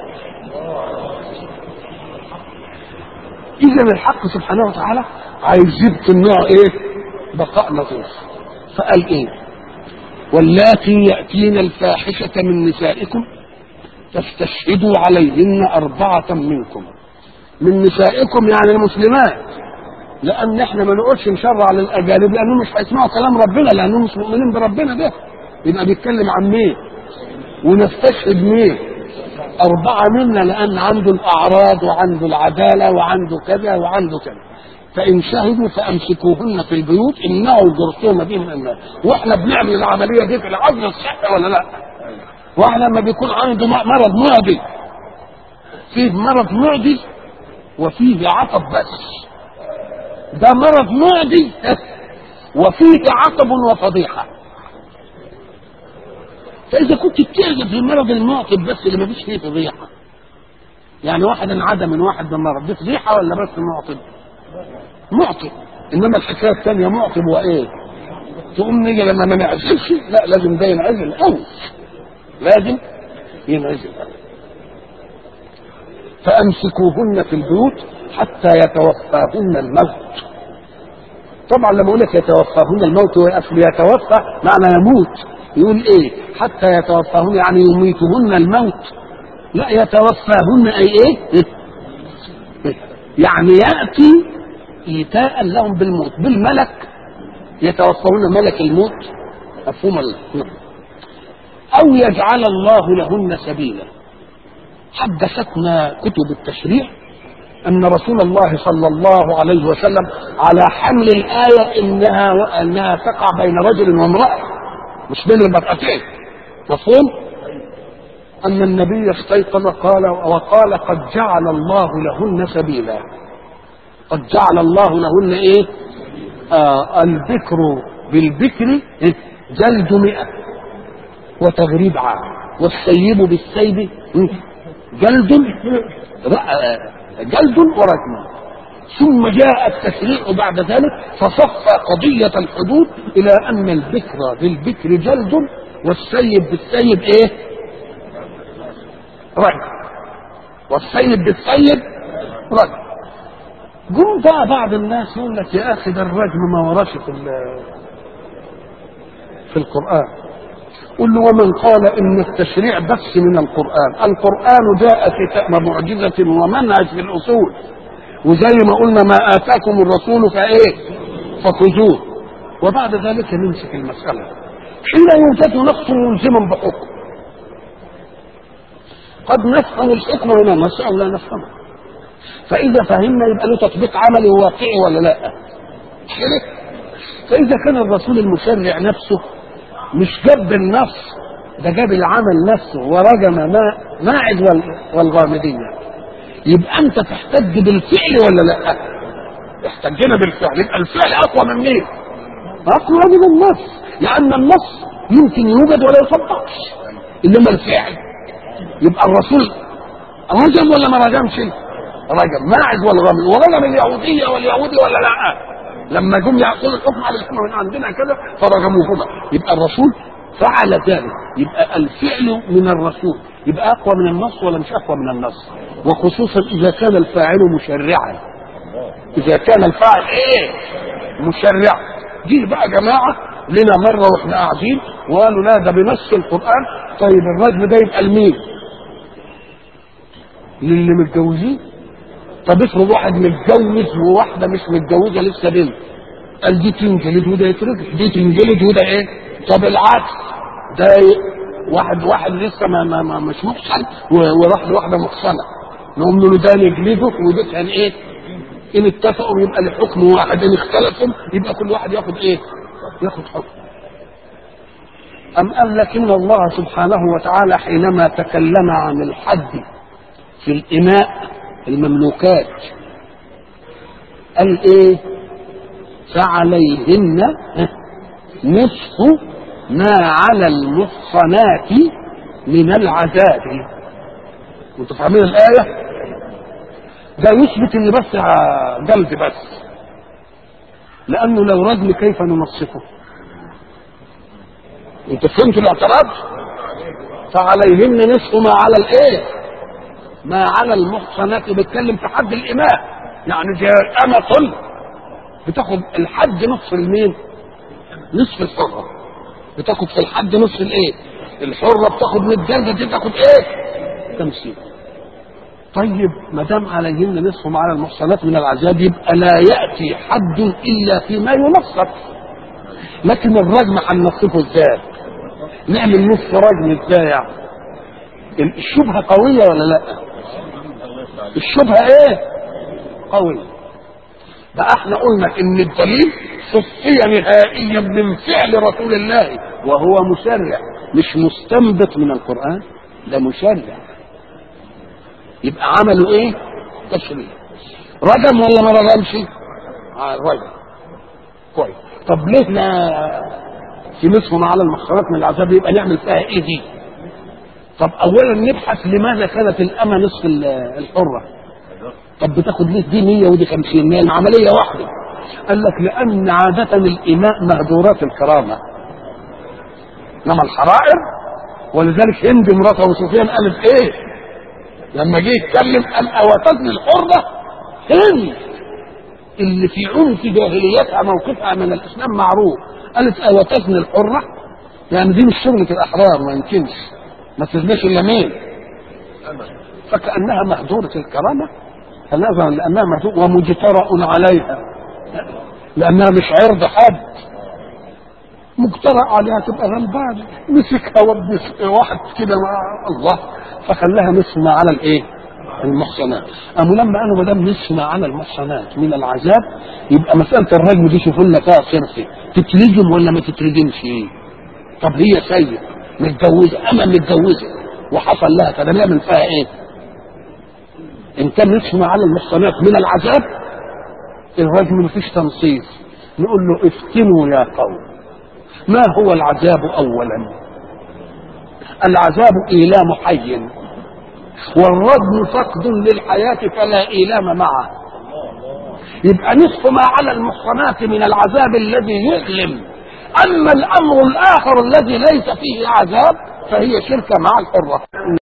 اذا الحق سبحانه وتعالى عايز يبقي النوع ايه بقاء لطيف فقال ايه واللاتي ياتين الفاحشه من نسائكم فاستشهدوا عليهن اربعه منكم من نسائكم يعني المسلمات لان احنا ما نقولش نشرع للاجانب لانهم مش هيسمعوا كلام ربنا لانهم مش مؤمنين بربنا ده يبقى بيتكلم عن مين ونستشهد مين أربعة منا لأن عنده الأعراض وعنده العدالة وعنده كذا وعنده كذا فإن شهدوا فأمسكوهن في البيوت إنه جرثوم بهم الناس وإحنا بنعمل العملية دي في العزل الصحي ولا لا؟ واحد لما بيكون عنده مرض معدي فيه مرض معدي وفيه عطب بس ده مرض معدي وفيه عطب وفضيحه فاذا كنت بتعجب في المرض المعطب بس اللي ما فيش فيه فضيحه يعني واحد انعدى من واحد بمرض دي فضيحه ولا بس معطب معطب انما الحكايه الثانيه معطب وايه تقوم نيجي لما ما نعزلش لا لازم ده ينعزل قوي لازم ينعزل فامسكوهن في البيوت حتى يتوفاهن الموت طبعا لما اقول لك يتوفاهن الموت هو اصل يتوفى معنى يموت يقول ايه حتى يتوفاهن يعني يميتهن الموت لا يتوفاهن اي ايه يعني ياتي ايتاء لهم بالموت بالملك يتوفاهن ملك الموت مفهوم ولا لا؟ او يجعل الله لهن سبيلا حدثتنا كتب التشريع ان رسول الله صلى الله عليه وسلم على حمل الايه انها انها تقع بين رجل وامراه مش بين المرأتين مفهوم؟ أن النبي استيقظ قال وقال قد جعل الله لهن سبيلا قد جعل الله لهن إيه آه البكر بالبكر إيه؟ جلد مئة وتغريب عام والسيب بالسيب إيه؟ جلد جلد ورجم ثم جاء التشريع بعد ذلك فصفى قضية الحدود إلى أن البكر بالبكر جلد والسيب بالسيب إيه؟ رجل والسيد بالسيد رجل جم بقى بعض الناس يقول لك يا اخي ده الرجم ما وراش في في القران قل له ومن قال ان التشريع بس من القران القران جاء في معجزه ومنهج في الاصول وزي ما قلنا ما اتاكم الرسول فايه فخذوه وبعد ذلك نمسك المساله حين يوجد نص ملزم بحكم قد نفهم الحكم من النص او لا نفهمه فاذا فهمنا يبقى له تطبيق عملي وواقعي ولا لا كده فاذا كان الرسول المشرع نفسه مش جاب النص ده جاب العمل نفسه ورجم ما ماعز والغامدين يبقى انت تحتج بالفعل ولا لا احتجنا بالفعل يبقى الفعل اقوى من مين اقوى من النص لان النص يمكن يوجد ولا يطبقش انما الفعل يبقى الرسول رجم ولا ما رجمش؟ رجم ماعز والغامد ورجم اليهودية واليهودي ولا لا؟ لما جم يعطون الحكم على الحكم من عندنا كده فرجموهما يبقى الرسول فعل ذلك يبقى الفعل من الرسول يبقى اقوى من النص ولا مش اقوى من النص وخصوصا اذا كان الفاعل مشرعا اذا كان الفاعل ايه مشرعا دي بقى جماعه لنا مره واحنا قاعدين وقالوا لا ده بنص القران طيب الرجم ده يبقى لمين؟ للي متجوزين طب افرض واحد متجوز وواحده مش متجوزه لسه بنت قال دي تنجلد وده يترجم دي تنجلد وده ايه طب العكس ده واحد واحد لسه ما, ما, ما مش محصن وراح لواحده محصنه نقوم له ده نجلده وده كان ايه ان اتفقوا يبقى الحكم واحد ان اختلفوا يبقى كل واحد ياخد ايه ياخد حكم أم قال لك إن الله سبحانه وتعالى حينما تكلم عن الحد في الإماء المملوكات قال إيه فعليهن نصف ما على المحصنات من العذاب انتوا فاهمين الآية؟ ده يثبت ان بس جلد بس لأنه لو رجم كيف ننصفه؟ انت فهمت الاعتراض فعليهن نصف ما على الايه ما على المحصنات بيتكلم في حد الاماء يعني دي امة بتاخد الحد نصف المين نصف الحرة بتاخد في الحد نصف الايه الحرة بتاخد 100 جلدة دي تاخد ايه 50 طيب ما دام عليهن نصف ما على المحصنات من العذاب يبقى لا ياتي حد الا فيما ينصف لكن الرجم هننصفه ازاي؟ نعمل نصف رجم ازاي يعني؟ الشبهه قويه ولا لا؟ الشبهه ايه؟ قويه بقى احنا قلنا ان الدليل صفي نهائيا من فعل رسول الله وهو مشرع مش مستنبط من القران ده مشرع يبقى عملوا ايه؟ تشريع رجم ولا ما رجمش؟ آه رجم كويس طب ليه احنا في نصف على المحصنات من العذاب يبقى نعمل فيها ايه دي؟ طب اولا نبحث لماذا كانت الامه نصف الحره؟ طب بتاخد ليه دي 100 ودي 50 100 العمليه واحده قال لك لان عاده الاماء مهدورات الكرامه انما الحرائر ولذلك هند مرات ابو سفيان قالت ايه؟ لما جه يتكلم قال اوتتني الحره هند اللي في عنف جاهليتها موقفها من الاسلام معروف قالت اوتتني الحره يعني دي مش شغله الاحرار ما يمكنش ما تزناش الا مين فكانها مهدوره الكرامه فنظرا لانها مهدوره ومجترأ عليها لانها مش عرض حد مجترأ عليها تبقى غلبان مسكها ودي واحد كده مع الله فخلاها نصف على الايه؟ المحصنات أما لما قالوا ما دام نصف على المحصنات من العذاب يبقى مسألة الرجم دي شوفوا لنا فيها صرفة تترجم ولا ما تترجمش ايه؟ طب هي سيد متجوزة أما متجوزة وحصل لها كده نعمل فيها ايه؟ إن كان نصف على المحصنات من العذاب الرجم مفيش تنصيص نقول له افتنوا يا قوم ما هو العذاب اولا العذاب ايلام حي والرجم فقد للحياه فلا ايلام معه يبقى نصف ما على المحصنات من العذاب الذي يؤلم اما الامر الاخر الذي ليس فيه عذاب فهي شركه مع الحره